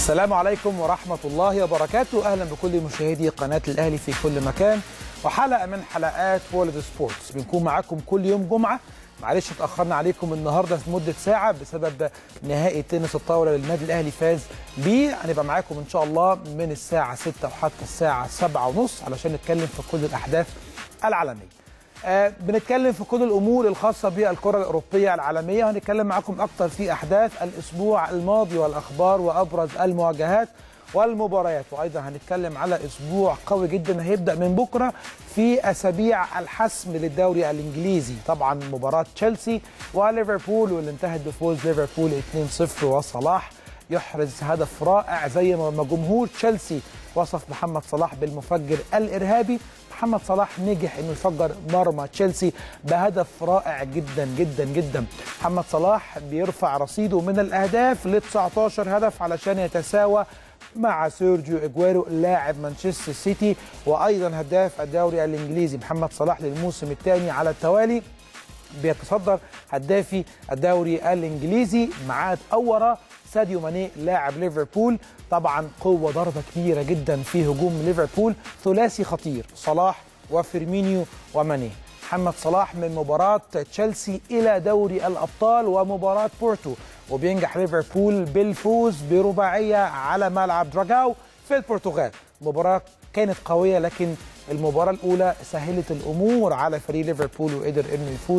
السلام عليكم ورحمة الله وبركاته أهلا بكل مشاهدي قناة الأهلي في كل مكان وحلقة من حلقات وولد سبورتس بنكون معاكم كل يوم جمعة معلش اتأخرنا عليكم النهاردة في مدة ساعة بسبب نهائي تنس الطاولة للنادي الأهلي فاز بيه هنبقى معاكم إن شاء الله من الساعة 6 وحتى الساعة 7 ونص علشان نتكلم في كل الأحداث العالمية آه بنتكلم في كل الامور الخاصه بالكره الاوروبيه العالميه وهنتكلم معاكم اكتر في احداث الاسبوع الماضي والاخبار وابرز المواجهات والمباريات وايضا هنتكلم على اسبوع قوي جدا هيبدا من بكره في اسابيع الحسم للدوري الانجليزي طبعا مباراه تشيلسي وليفربول واللي انتهت بفوز ليفربول 2-0 وصلاح يحرز هدف رائع زي ما جمهور تشيلسي وصف محمد صلاح بالمفجر الارهابي محمد صلاح نجح انه يفجر مرمى تشيلسي بهدف رائع جدا جدا جدا محمد صلاح بيرفع رصيده من الاهداف ل 19 هدف علشان يتساوى مع سيرجيو اجويرو لاعب مانشستر سيتي وايضا هداف الدوري الانجليزي محمد صلاح للموسم الثاني على التوالي بيتصدر هدافي الدوري الانجليزي معاه اورا ساديو ماني لاعب ليفربول طبعا قوه ضربه كبيره جدا في هجوم ليفربول ثلاثي خطير صلاح وفيرمينيو وماني محمد صلاح من مباراة تشيلسي إلى دوري الأبطال ومباراة بورتو وبينجح ليفربول بالفوز برباعية على ملعب دراجاو في البرتغال مباراة كانت قوية لكن المباراة الأولى سهلت الأمور على فريق ليفربول وقدر إنه يفوز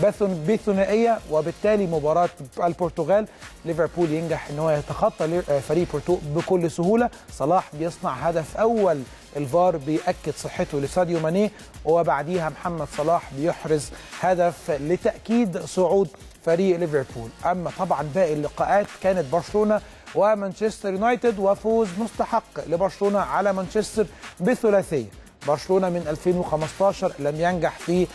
بثنائية وبالتالي مباراة البرتغال ليفربول ينجح إن هو يتخطى فريق بورتو بكل سهولة صلاح بيصنع هدف أول الفار بيأكد صحته لساديو ماني وبعديها محمد صلاح بيحرز هدف لتأكيد صعود فريق ليفربول أما طبعا باقي اللقاءات كانت برشلونة ومانشستر يونايتد وفوز مستحق لبرشلونة على مانشستر بثلاثية برشلونه من 2015 لم ينجح في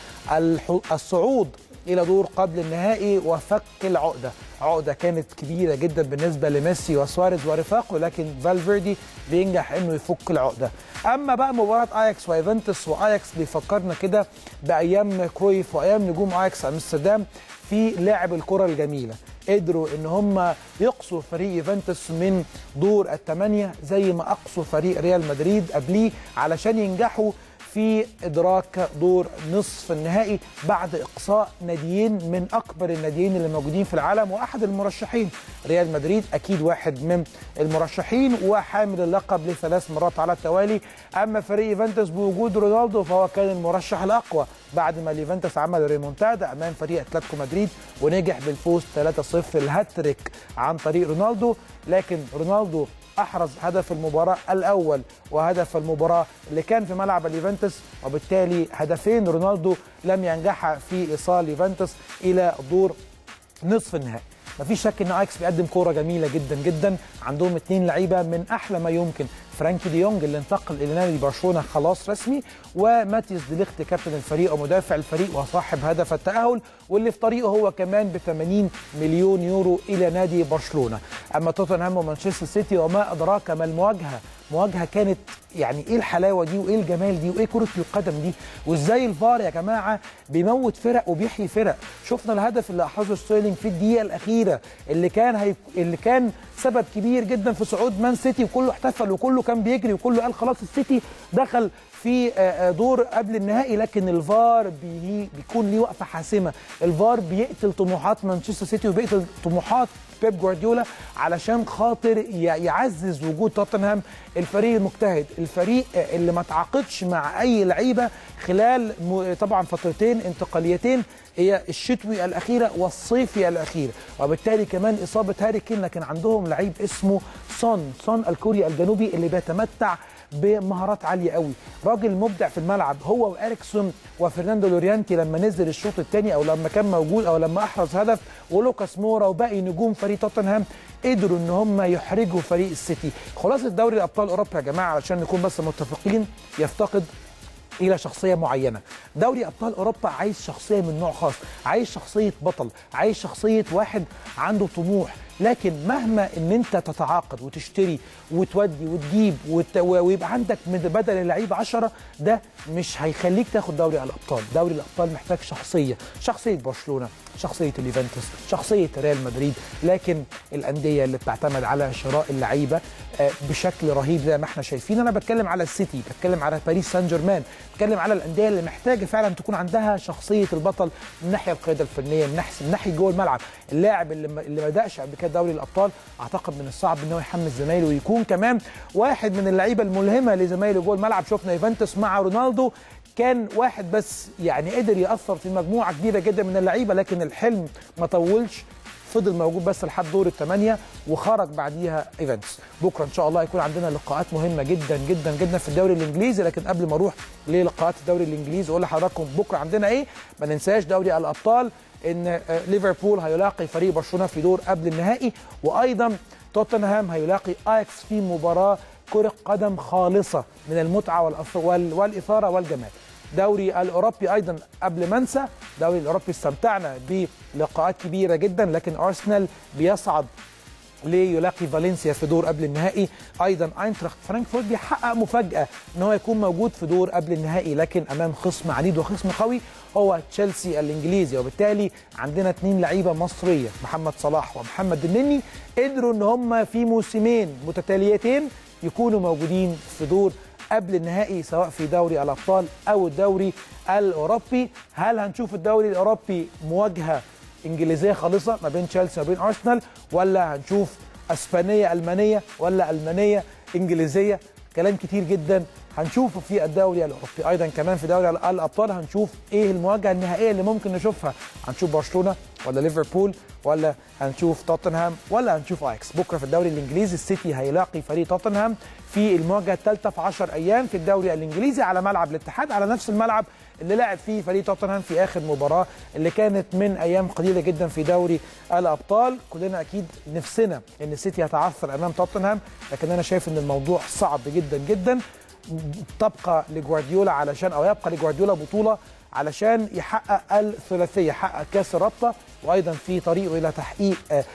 الصعود الى دور قبل النهائي وفك العقده عقده كانت كبيره جدا بالنسبه لميسي وسواريز ورفاقه لكن فالفيردي بينجح انه يفك العقده اما بقى مباراه اياكس وايفنتوس واياكس بيفكرنا كده بايام كرويف وايام نجوم اياكس امستردام في لعب الكره الجميله قدروا ان هم يقصوا فريق يوفنتوس من دور الثمانيه زي ما اقصوا فريق ريال مدريد قبليه علشان ينجحوا في ادراك دور نصف النهائي بعد اقصاء ناديين من اكبر الناديين اللي موجودين في العالم واحد المرشحين ريال مدريد اكيد واحد من المرشحين وحامل اللقب لثلاث مرات على التوالي اما فريق يوفنتوس بوجود رونالدو فهو كان المرشح الاقوى بعد ما اليوفنتوس عمل ريمونتادا امام فريق اتلتيكو مدريد ونجح بالفوز 3-0 الهاتريك عن طريق رونالدو لكن رونالدو احرز هدف المباراه الاول وهدف المباراه اللي كان في ملعب اليوفنتوس وبالتالي هدفين رونالدو لم ينجح في ايصال يوفنتوس الى دور نصف النهائي مفيش شك ان اياكس بيقدم كوره جميله جدا جدا عندهم اثنين لعيبه من احلى ما يمكن فرانكي دي يونج اللي انتقل الى نادي برشلونه خلاص رسمي وماتيس ديليخت كابتن الفريق ومدافع الفريق وصاحب هدف التاهل واللي في طريقه هو كمان ب 80 مليون يورو الى نادي برشلونه اما توتنهام ومانشستر سيتي وما ادراك ما المواجهه مواجهه كانت يعني ايه الحلاوه دي وايه الجمال دي وايه كره القدم دي وازاي الفار يا جماعه بيموت فرق وبيحيي فرق شفنا الهدف اللي احرزه ستيرلينج في الدقيقه الاخيره اللي كان هي... اللي كان سبب كبير جدا في صعود مان سيتي وكله احتفل وكله كان بيجري وكله قال خلاص السيتي دخل في دور قبل النهائي لكن الفار بي... بيكون ليه وقفه حاسمه الفار بيقتل طموحات مانشستر سيتي وبيقتل طموحات بيب جوارديولا علشان خاطر يعزز وجود توتنهام الفريق المجتهد الفريق اللي ما تعاقدش مع اي لعيبه خلال طبعا فترتين انتقاليتين هي الشتوي الاخيره والصيفي الاخيره وبالتالي كمان اصابه هاري كين لكن عندهم لعيب اسمه سون سون الكوري الجنوبي اللي بيتمتع بمهارات عاليه قوي راجل مبدع في الملعب هو واريكسون وفرناندو لوريانتي لما نزل الشوط الثاني او لما كان موجود او لما احرز هدف ولوكاس مورا وباقي نجوم فريق توتنهام قدروا ان هم يحرجوا فريق السيتي خلاصه دوري الابطال اوروبا يا جماعه علشان نكون بس متفقين يفتقد الى شخصيه معينه دوري ابطال اوروبا عايز شخصيه من نوع خاص عايز شخصيه بطل عايز شخصيه واحد عنده طموح لكن مهما ان انت تتعاقد وتشتري وتودي وتجيب وت... ويبقى عندك من بدل اللعيبه 10 ده مش هيخليك تاخد دوري الابطال دوري الابطال محتاج شخصيه شخصيه برشلونه شخصيه اليوفنتوس شخصيه ريال مدريد لكن الانديه اللي بتعتمد على شراء اللعيبه بشكل رهيب زي ما احنا شايفين انا بتكلم على السيتي بتكلم على باريس سان جيرمان بتكلم على الانديه اللي محتاجه فعلا تكون عندها شخصيه البطل من ناحيه القياده الفنيه من ناحيه من ناحيه جوه الملعب اللاعب اللي ما اللي ما بداش قبل كده دوري الابطال اعتقد من الصعب ان هو يحمس زمايله ويكون كمان واحد من اللعيبه الملهمه لزمايله جوه الملعب شفنا يوفنتوس مع رونالدو كان واحد بس يعني قدر ياثر في مجموعه كبيره جدا من اللعيبه لكن الحلم ما طولش فضل موجود بس لحد دور الثمانيه وخرج بعديها ايفنتس بكره ان شاء الله هيكون عندنا لقاءات مهمه جدا جدا جدا في الدوري الانجليزي لكن قبل ما اروح للقاءات الدوري الانجليزي اقول لحضراتكم بكره عندنا ايه ما ننساش دوري الابطال ان ليفربول هيلاقي فريق برشلونه في دور قبل النهائي وايضا توتنهام هيلاقي اياكس في مباراه كره قدم خالصه من المتعه والاثاره والجمال دوري الاوروبي ايضا قبل ما انسى دوري الاوروبي استمتعنا بلقاءات كبيره جدا لكن ارسنال بيصعد ليلاقي فالنسيا في دور قبل النهائي ايضا اينتراخت فرانكفورت بيحقق مفاجاه ان هو يكون موجود في دور قبل النهائي لكن امام خصم عنيد وخصم قوي هو تشيلسي الانجليزي وبالتالي عندنا اثنين لعيبه مصريه محمد صلاح ومحمد النني قدروا ان هم في موسمين متتاليتين يكونوا موجودين في دور قبل النهائي سواء في دوري الابطال او الدوري الاوروبي هل هنشوف الدوري الاوروبي مواجهه انجليزيه خالصه ما بين تشيلسي وما بين ارسنال ولا هنشوف اسبانيه المانيه ولا المانيه انجليزيه كلام كتير جدا هنشوفه في الدوري الاوروبي ايضا كمان في دوري الابطال هنشوف ايه المواجهه النهائيه اللي ممكن نشوفها هنشوف برشلونه ولا ليفربول ولا هنشوف توتنهام ولا هنشوف اياكس بكره في الدوري الانجليزي السيتي هيلاقي فريق توتنهام في المواجهه الثالثه في 10 ايام في الدوري الانجليزي على ملعب الاتحاد على نفس الملعب اللي لعب فيه فريق توتنهام في اخر مباراه اللي كانت من ايام قليله جدا في دوري الابطال كلنا اكيد نفسنا ان السيتي يتعثر امام توتنهام لكن انا شايف ان الموضوع صعب جدا جدا تبقى لجوارديولا علشان او يبقى لجوارديولا بطوله علشان يحقق الثلاثيه يحقق كاس الرابطه وايضا في طريقه الى تحقيق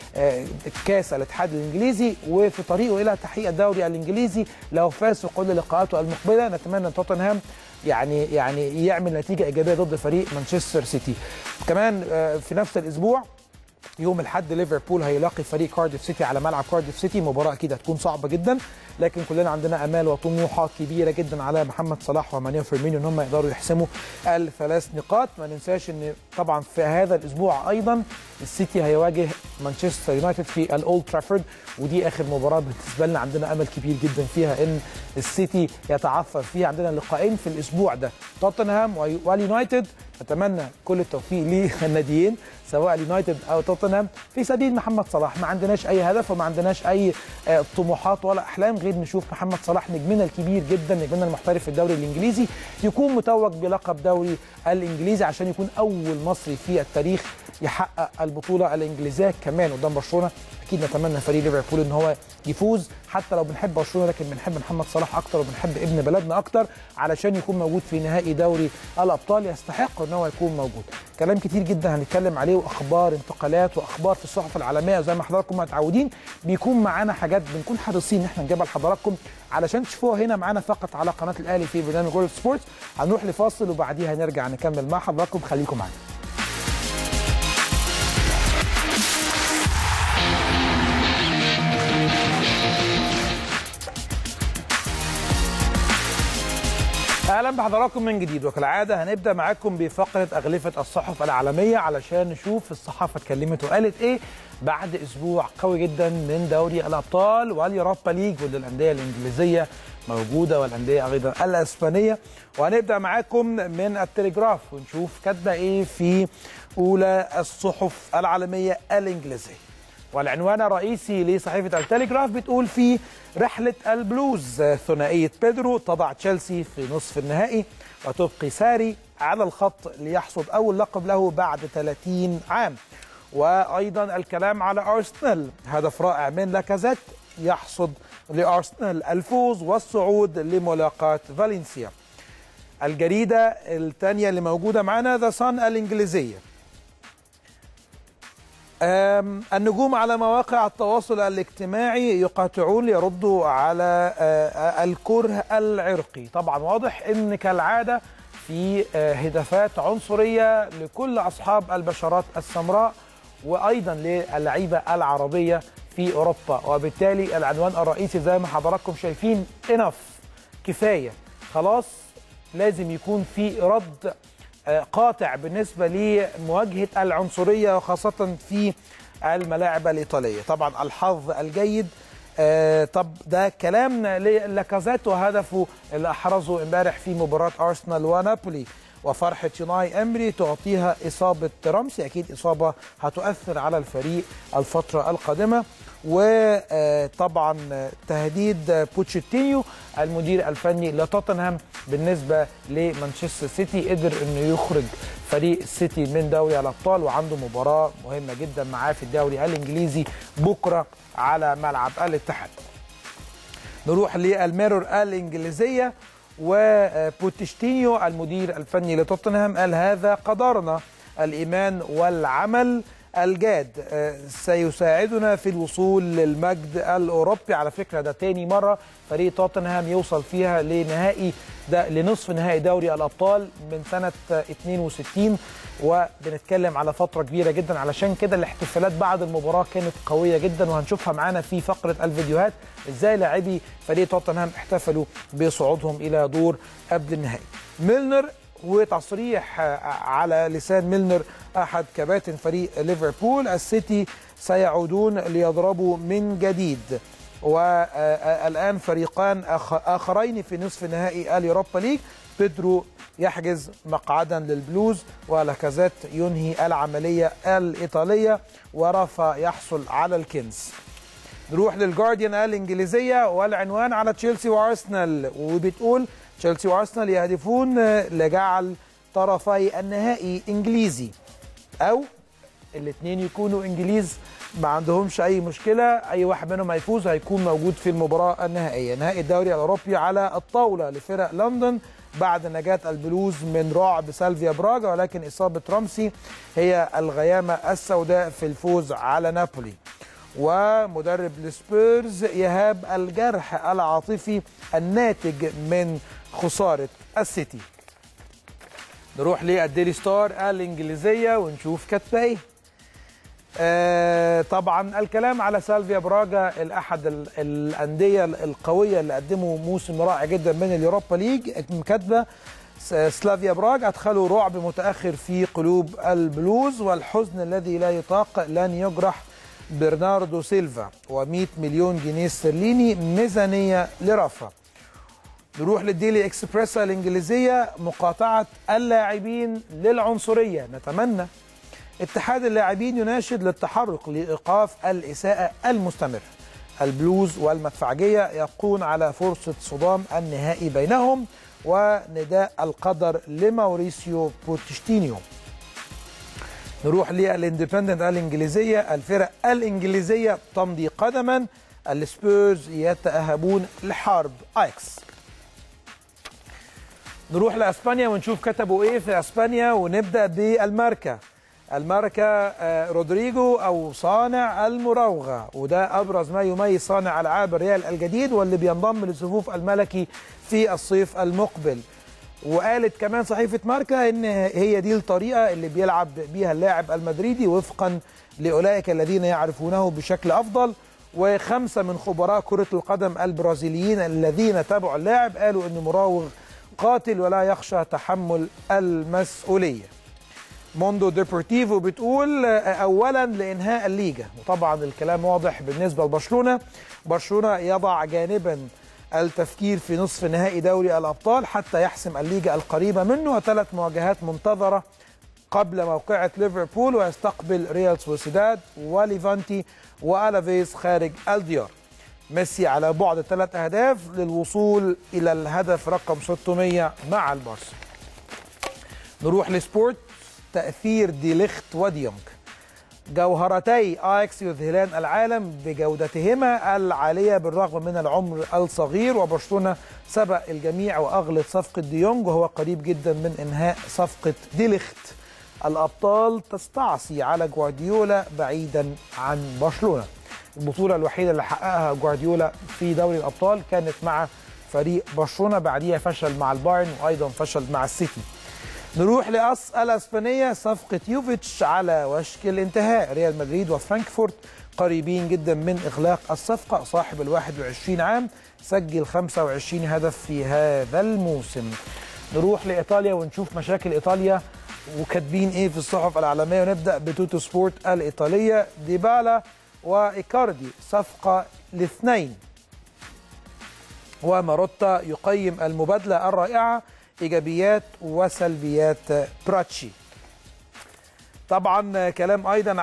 كاس الاتحاد الانجليزي وفي طريقه الى تحقيق الدوري الانجليزي لو فاز في كل لقاءاته المقبله نتمنى ان توتنهام يعني يعني يعمل نتيجه ايجابيه ضد فريق مانشستر سيتي كمان في نفس الاسبوع يوم الاحد ليفربول هيلاقي فريق كارديف سيتي على ملعب كارديف سيتي مباراه اكيد هتكون صعبه جدا لكن كلنا عندنا امال وطموحات كبيره جدا على محمد صلاح وماني وفيرمينيو ان هم يقدروا يحسموا الثلاث نقاط ما ننساش ان طبعا في هذا الاسبوع ايضا السيتي هيواجه مانشستر يونايتد في الاولد ترافورد ودي اخر مباراه بالنسبه لنا عندنا امل كبير جدا فيها ان السيتي يتعثر فيها عندنا لقاءين في الاسبوع ده توتنهام واليونايتد اتمنى كل التوفيق للناديين سواء اليونايتد او توتنهام في سبيل محمد صلاح ما عندناش اي هدف وما عندناش اي طموحات ولا احلام غير نشوف محمد صلاح نجمنا الكبير جدا نجمنا المحترف في الدوري الانجليزي يكون متوج بلقب دوري الانجليزي عشان يكون اول مصري في التاريخ يحقق البطوله الانجليزيه كمان قدام برشلونه اكيد نتمنى فريق ليفربول ان هو يفوز حتى لو بنحب برشلونه لكن بنحب محمد صلاح اكتر وبنحب ابن بلدنا اكتر علشان يكون موجود في نهائي دوري الابطال يستحق ان هو يكون موجود كلام كتير جدا هنتكلم عليه واخبار انتقالات واخبار في الصحف العالميه وزي ما حضراتكم متعودين بيكون معانا حاجات بنكون حريصين ان احنا نجيبها لحضراتكم علشان تشوفوها هنا معانا فقط على قناه الاهلي في برنامج جول سبورتس هنروح لفاصل وبعديها نرجع نكمل مع حضراتكم خليكم معانا اهلا بحضراتكم من جديد وكالعاده هنبدا معاكم بفقره اغلفه الصحف العالميه علشان نشوف الصحافه اتكلمت وقالت ايه بعد اسبوع قوي جدا من دوري الابطال واليوروبا ليج واللي الانديه الانجليزيه موجوده والانديه ايضا الاسبانيه وهنبدا معاكم من التليجراف ونشوف كاتبه ايه في اولى الصحف العالميه الانجليزيه والعنوان الرئيسي لصحيفة التليجراف بتقول في رحلة البلوز ثنائية بيدرو تضع تشيلسي في نصف النهائي وتبقي ساري على الخط ليحصد أول لقب له بعد 30 عام وأيضا الكلام على أرسنال هدف رائع من لاكازيت يحصد لأرسنال الفوز والصعود لملاقاة فالنسيا الجريدة الثانية اللي موجودة معنا ذا صن الإنجليزية أم، النجوم على مواقع التواصل الاجتماعي يقاطعون ليردوا على آه، الكره العرقي طبعا واضح ان كالعاده في آه، هتافات عنصريه لكل اصحاب البشرات السمراء وايضا للعيبه العربيه في اوروبا وبالتالي العنوان الرئيسي زي ما حضراتكم شايفين انف كفايه خلاص لازم يكون في رد آه، قاطع بالنسبه لمواجهه العنصريه وخاصه في الملاعب الايطاليه طبعا الحظ الجيد آه، طب ده كلام للاكازيت وهدفه اللي احرزه امبارح في مباراه ارسنال ونابولي وفرحه شيناي امري تعطيها اصابه رمسي اكيد اصابه هتؤثر على الفريق الفتره القادمه وطبعا تهديد بوتشيتينيو المدير الفني لتوتنهام بالنسبه لمانشستر سيتي قدر انه يخرج فريق السيتي من دوري الابطال وعنده مباراه مهمه جدا معاه في الدوري الانجليزي بكره على ملعب الاتحاد نروح للميرور الانجليزيه وبوتشتينيو المدير الفني لتوتنهام قال هذا قدرنا الايمان والعمل الجاد آه، سيساعدنا في الوصول للمجد الاوروبي على فكره ده تاني مره فريق توتنهام يوصل فيها لنهائي ده لنصف نهائي دوري الابطال من سنه آه، 62 وبنتكلم على فتره كبيره جدا علشان كده الاحتفالات بعد المباراه كانت قويه جدا وهنشوفها معانا في فقره الفيديوهات ازاي لاعبي فريق توتنهام احتفلوا بصعودهم الى دور قبل النهائي ميلنر وتصريح آه، على لسان ميلنر احد كباتن فريق ليفربول السيتي سيعودون ليضربوا من جديد والان فريقان آخ- اخرين في نصف نهائي اليوروبا ليج بيدرو يحجز مقعدا للبلوز ولاكازيت ينهي العمليه الايطاليه ورافا يحصل على الكنز نروح للجارديان الانجليزيه والعنوان على تشيلسي وارسنال وبتقول تشيلسي وارسنال يهدفون لجعل طرفي النهائي انجليزي او الاثنين يكونوا انجليز ما عندهمش اي مشكله اي واحد منهم هيفوز هيكون موجود في المباراه النهائيه نهائي الدوري الاوروبي على الطاوله لفرق لندن بعد نجاة البلوز من رعب سالفيا براغا ولكن إصابة رمسي هي الغيامة السوداء في الفوز على نابولي ومدرب السبيرز يهاب الجرح العاطفي الناتج من خسارة السيتي نروح للديلي ستار الإنجليزية ونشوف كاتبة إيه آه طبعا الكلام على سالفيا براجا الاحد ال- الانديه القويه اللي قدموا موسم رائع جدا من اليوروبا ليج كاتبه س- سلافيا براج ادخلوا رعب متاخر في قلوب البلوز والحزن الذي لا يطاق لن يجرح برناردو سيلفا و100 مليون جنيه استرليني ميزانيه لرفا نروح للديلي اكسبريس الانجليزيه مقاطعه اللاعبين للعنصريه نتمنى اتحاد اللاعبين يناشد للتحرك لايقاف الاساءه المستمره البلوز والمدفعجيه يبقون على فرصه صدام النهائي بينهم ونداء القدر لماوريسيو بوتشتينيو نروح للاندبندنت الانجليزيه الفرق الانجليزيه تمضي قدما السبيرز يتاهبون لحرب ايكس نروح لاسبانيا ونشوف كتبوا ايه في اسبانيا ونبدا بالماركا الماركا آه، رودريجو او صانع المراوغه وده ابرز ما يميز صانع العاب الريال الجديد واللي بينضم لصفوف الملكي في الصيف المقبل وقالت كمان صحيفه ماركا ان هي دي الطريقه اللي بيلعب بيها اللاعب المدريدي وفقا لاولئك الذين يعرفونه بشكل افضل وخمسه من خبراء كره القدم البرازيليين الذين تابعوا اللاعب قالوا انه مراوغ قاتل ولا يخشى تحمل المسؤوليه موندو ديبورتيفو بتقول آه، اولا لانهاء الليجا وطبعا الكلام واضح بالنسبه لبرشلونه برشلونه يضع جانبا التفكير في نصف نهائي دوري الابطال حتى يحسم الليجا القريبه منه وثلاث مواجهات منتظره قبل موقعة ليفربول ويستقبل ريال سوسيداد وليفانتي والافيز خارج الديار ميسي على بعد ثلاث اهداف للوصول الى الهدف رقم 600 مع البارسا نروح لسبورت تأثير ديليخت وديونج جوهرتي اياكس يذهلان العالم بجودتهما العالية بالرغم من العمر الصغير وبرشلونة سبق الجميع وأغلق صفقة ديونج وهو قريب جدا من إنهاء صفقة ديليخت الأبطال تستعصي على جوارديولا بعيدا عن برشلونة البطولة الوحيدة اللي حققها جوارديولا في دوري الأبطال كانت مع فريق برشلونة بعديها فشل مع البايرن وأيضا فشل مع السيتي نروح لأس الأسبانية صفقة يوفيتش على وشك الانتهاء ريال مدريد وفرانكفورت قريبين جدا من إغلاق الصفقة صاحب ال 21 عام سجل 25 هدف في هذا الموسم نروح لإيطاليا ونشوف مشاكل إيطاليا وكاتبين إيه في الصحف العالمية ونبدأ بتوتو سبورت الإيطالية ديبالا وإيكاردي صفقة الاثنين وماروتا يقيم المبادلة الرائعة إيجابيات وسلبيات براتشي طبعا كلام أيضا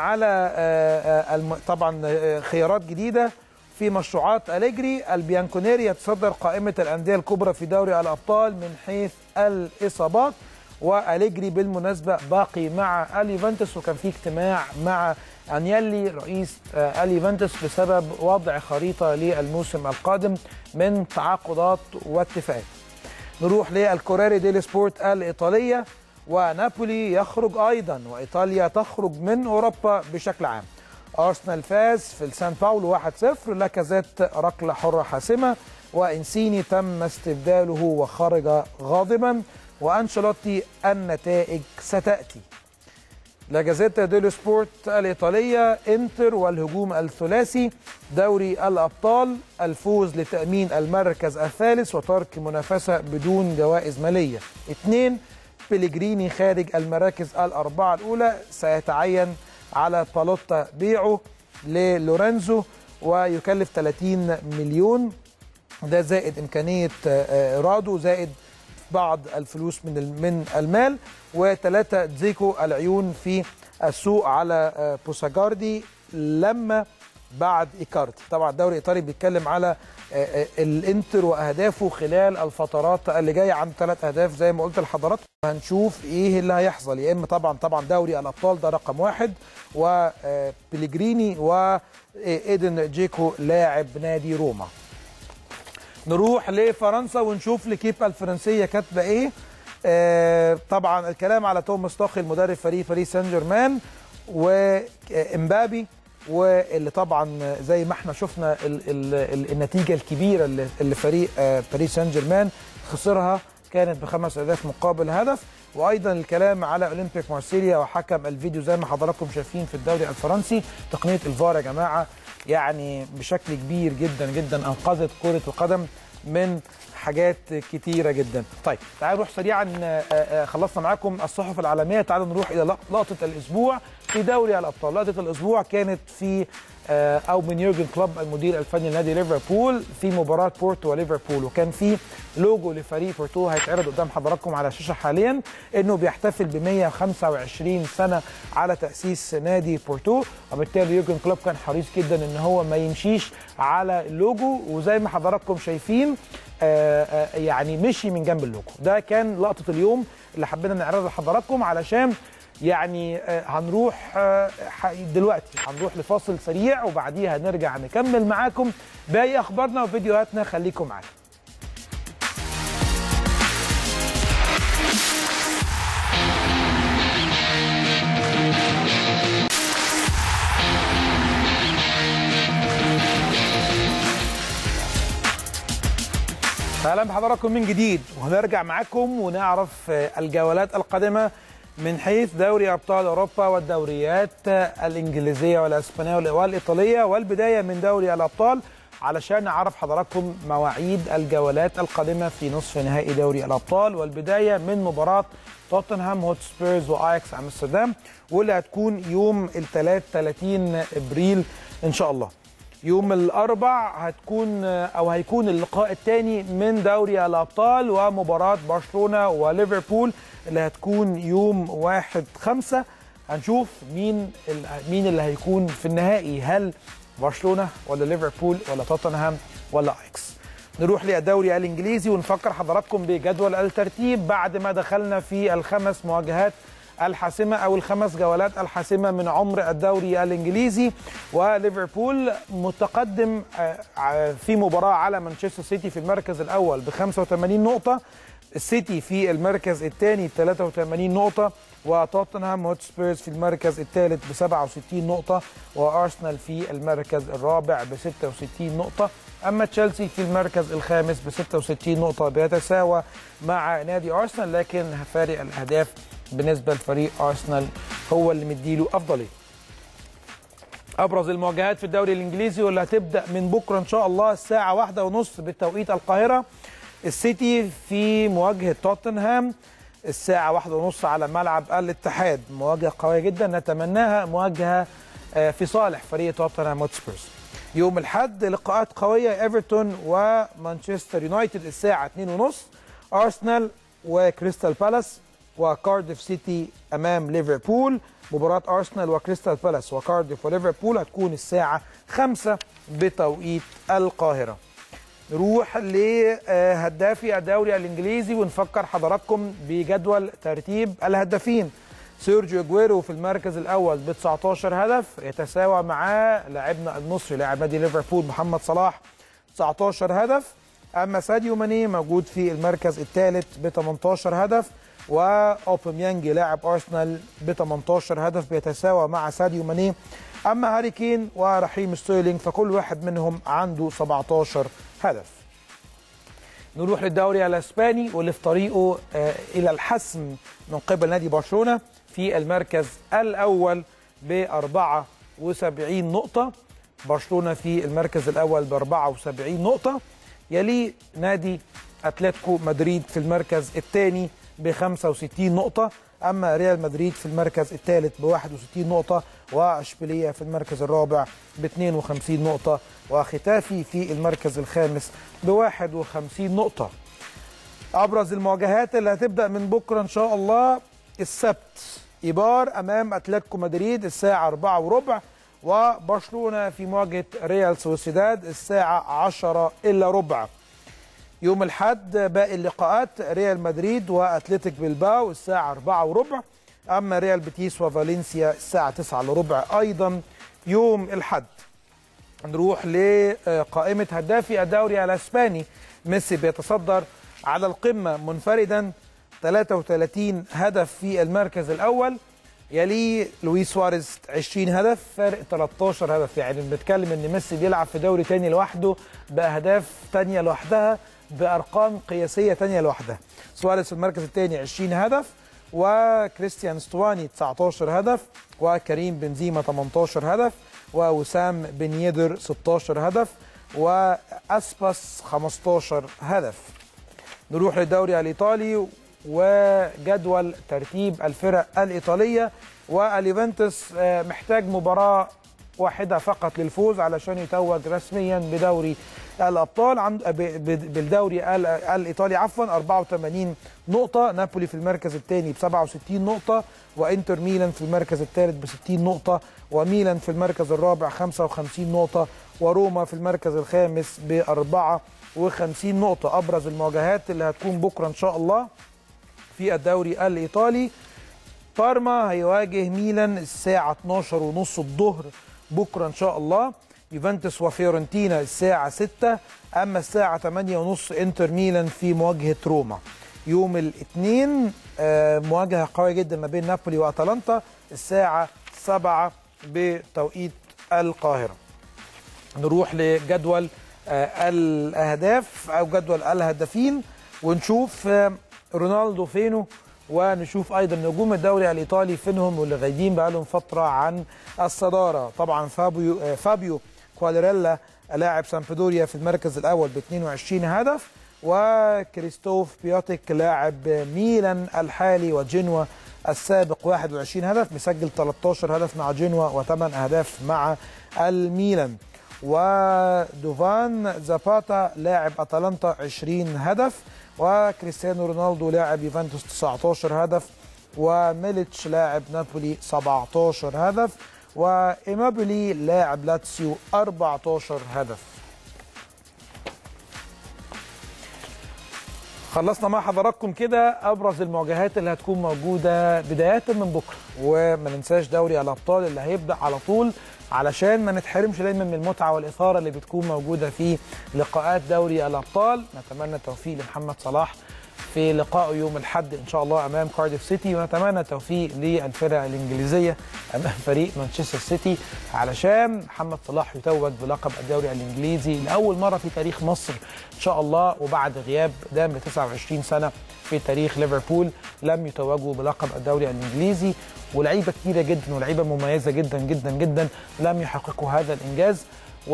على طبعا خيارات جديدة في مشروعات أليجري البيانكونيري يتصدر قائمة الأندية الكبرى في دوري الأبطال من حيث الإصابات وأليجري بالمناسبة باقي مع اليوفنتوس وكان في اجتماع مع انيلي رئيس اليوفنتوس بسبب وضع خريطة للموسم القادم من تعاقدات واتفاقات نروح للكوريري ديلي سبورت الإيطالية ونابولي يخرج أيضا وإيطاليا تخرج من أوروبا بشكل عام أرسنال فاز في السان باولو 1-0 لاكازيت ركلة حرة حاسمة وإنسيني تم استبداله وخرج غاضبا وأنشيلوتي النتائج ستأتي لاجازيتا ديلو سبورت الإيطالية إنتر والهجوم الثلاثي دوري الأبطال الفوز لتأمين المركز الثالث وترك منافسة بدون جوائز مالية اثنين بيليجريني خارج المراكز الأربعة الأولى سيتعين على بالوتا بيعه للورينزو ويكلف 30 مليون ده زائد إمكانية رادو زائد بعض الفلوس من من المال وثلاثة زيكو العيون في السوق على بوساجاردي لما بعد إيكاردي طبعا الدوري الإيطالي بيتكلم على الانتر وأهدافه خلال الفترات اللي جاية عنده ثلاث أهداف زي ما قلت لحضراتكم هنشوف إيه اللي هيحصل يا إما طبعا طبعا دوري الأبطال ده رقم واحد وبيليجريني وإيدن جيكو لاعب نادي روما نروح لفرنسا ونشوف لكيبا الفرنسيه كاتبه ايه آه طبعا الكلام على توماس توخيل مدرب فريق باريس سان جيرمان وامبابي واللي طبعا زي ما احنا شفنا ال ال ال النتيجه الكبيره اللي, اللي فريق آه باريس سان جيرمان خسرها كانت بخمس اهداف مقابل هدف وايضا الكلام على اولمبيك مارسيليا وحكم الفيديو زي ما حضراتكم شايفين في الدوري الفرنسي تقنيه الفار يا جماعه يعني بشكل كبير جدا جدا انقذت كره القدم من حاجات كتيرة جدا طيب تعالوا نروح سريعا خلصنا معاكم الصحف العالمية تعالوا نروح إلى لقطة الأسبوع في دوري الأبطال لقطة الأسبوع كانت في أو من يورجن كلوب المدير الفني لنادي ليفربول في مباراة بورتو وليفربول وكان في لوجو لفريق بورتو هيتعرض قدام حضراتكم على الشاشة حاليا إنه بيحتفل ب 125 سنة على تأسيس نادي بورتو وبالتالي يورجن كلوب كان حريص جدا إن هو ما يمشيش على اللوجو وزي ما حضراتكم شايفين آآ آآ يعني مشي من جنب اللوجو ده كان لقطه اليوم اللي حبينا نعرضها لحضراتكم علشان يعني هنروح دلوقتي هنروح لفاصل سريع وبعديها هنرجع نكمل معاكم باقي اخبارنا وفيديوهاتنا خليكم معانا اهلا بحضراتكم من جديد وهنرجع معاكم ونعرف الجولات القادمه من حيث دوري ابطال اوروبا والدوريات الانجليزيه والاسبانيه والايطاليه والبدايه من دوري الابطال علشان نعرف حضراتكم مواعيد الجولات القادمه في نصف نهائي دوري الابطال والبدايه من مباراه توتنهام هوتسبيرز واياكس امستردام واللي هتكون يوم الثلاث 30 ابريل ان شاء الله يوم الاربع هتكون او هيكون اللقاء الثاني من دوري الابطال ومباراه برشلونه وليفربول اللي هتكون يوم 1 5 هنشوف مين مين اللي هيكون في النهائي هل برشلونه ولا ليفربول ولا توتنهام ولا اياكس نروح للدوري الانجليزي ونفكر حضراتكم بجدول الترتيب بعد ما دخلنا في الخمس مواجهات الحاسمه او الخمس جولات الحاسمه من عمر الدوري الانجليزي وليفربول متقدم في مباراه على مانشستر سيتي في المركز الاول ب 85 نقطه السيتي في المركز الثاني ب 83 نقطة وتوتنهام هوتسبيرز في المركز الثالث ب 67 نقطة وأرسنال في المركز الرابع ب 66 نقطة أما تشيلسي في المركز الخامس ب 66 نقطة بيتساوى مع نادي أرسنال لكن فارق الأهداف بالنسبة لفريق أرسنال هو اللي مديله أفضلية ابرز المواجهات في الدوري الانجليزي واللي هتبدا من بكره ان شاء الله الساعه واحدة ونص بتوقيت القاهره السيتي في مواجهه توتنهام الساعه واحدة ونص على ملعب الاتحاد مواجهه قويه جدا نتمناها مواجهه في صالح فريق توتنهام هوتسبيرز يوم الاحد لقاءات قويه ايفرتون ومانشستر يونايتد الساعه 2 ونص ارسنال وكريستال بالاس وكارديف سيتي امام ليفربول مباراة أرسنال وكريستال بالاس وكارديف وليفربول هتكون الساعة 5 بتوقيت القاهرة. نروح لهدافي الدوري الإنجليزي ونفكر حضراتكم بجدول ترتيب الهدافين. سيرجيو اجويرو في المركز الأول ب 19 هدف يتساوى معاه لاعبنا المصري لاعب نادي ليفربول محمد صلاح 19 هدف. أما ساديو ماني موجود في المركز الثالث ب 18 هدف. واوباميانج لاعب ارسنال ب 18 هدف بيتساوى مع ساديو ماني اما هاري كين ورحيم ستيرلينج فكل واحد منهم عنده 17 هدف نروح للدوري الاسباني واللي في طريقه آه الى الحسم من قبل نادي برشلونه في المركز الاول ب 74 نقطه برشلونه في المركز الاول ب 74 نقطه يلي نادي اتلتيكو مدريد في المركز الثاني ب 65 نقطة أما ريال مدريد في المركز الثالث ب 61 نقطة وأشبيلية في المركز الرابع ب 52 نقطة وختافي في المركز الخامس ب 51 نقطة أبرز المواجهات اللي هتبدأ من بكرة إن شاء الله السبت إيبار أمام أتلتيكو مدريد الساعة 4 وربع وبرشلونة في مواجهة ريال سوسيداد الساعة 10 إلا ربع يوم الحد باقي اللقاءات ريال مدريد واتلتيك بلباو الساعة 4 وربع أما ريال بيتيس وفالنسيا الساعة 9 الا ربع أيضا يوم الحد نروح لقائمة هدافي الدوري الأسباني ميسي بيتصدر على القمة منفردا 33 هدف في المركز الأول يليه لويس سواريز 20 هدف فارق 13 هدف يعني بنتكلم ان ميسي بيلعب في دوري تاني لوحده باهداف تانية لوحدها بارقام قياسيه تانية لوحدها سواريز في المركز الثاني 20 هدف وكريستيان ستواني 19 هدف وكريم بنزيما 18 هدف ووسام بن يدر 16 هدف واسباس 15 هدف نروح للدوري الايطالي وجدول ترتيب الفرق الايطاليه واليوفنتوس محتاج مباراه واحده فقط للفوز علشان يتوج رسميا بدوري الابطال عند بالدوري الايطالي عفوا 84 نقطه نابولي في المركز الثاني ب 67 نقطه وانتر ميلان في المركز الثالث ب 60 نقطه وميلان في المركز الرابع 55 نقطه وروما في المركز الخامس ب 54 نقطه ابرز المواجهات اللي هتكون بكره ان شاء الله في الدوري الايطالي بارما هيواجه ميلان الساعه 12 ونص الظهر بكره ان شاء الله يوفنتوس وفيورنتينا الساعه 6 اما الساعه 8 ونص انتر ميلان في مواجهه روما يوم الاثنين مواجهه قويه جدا ما بين نابولي واتلانتا الساعه 7 بتوقيت القاهره نروح لجدول الاهداف او جدول الهدافين ونشوف رونالدو فينه ونشوف ايضا نجوم الدوري الايطالي فينهم واللي غايبين بقالهم فتره عن الصداره طبعا فابيو فابيو كواليريلا لاعب سامبدوريا في المركز الاول ب 22 هدف وكريستوف بيوتيك لاعب ميلان الحالي وجنوا السابق 21 هدف مسجل 13 هدف مع جنوا و8 اهداف مع الميلان ودوفان زاباتا لاعب اتلانتا 20 هدف وكريستيانو رونالدو لاعب يوفنتوس 19 هدف وميليتش لاعب نابولي 17 هدف وايمابولي لاعب لاتسيو 14 هدف خلصنا مع حضراتكم كده ابرز المواجهات اللي هتكون موجوده بدايه من بكره وما ننساش دوري الابطال اللي هيبدا على طول علشان ما نتحرمش دايما من المتعه والاثاره اللي بتكون موجوده في لقاءات دوري الابطال نتمنى التوفيق لمحمد صلاح في لقائه يوم الاحد ان شاء الله امام كارديف سيتي ونتمنى التوفيق للفرق الانجليزيه امام فريق مانشستر سيتي علشان محمد صلاح يتوج بلقب الدوري الانجليزي لاول مره في تاريخ مصر ان شاء الله وبعد غياب دام 29 سنه في تاريخ ليفربول لم يتوجوا بلقب الدوري الانجليزي ولعيبه كتيره جدا ولعيبه مميزه جدا جدا جدا لم يحققوا هذا الانجاز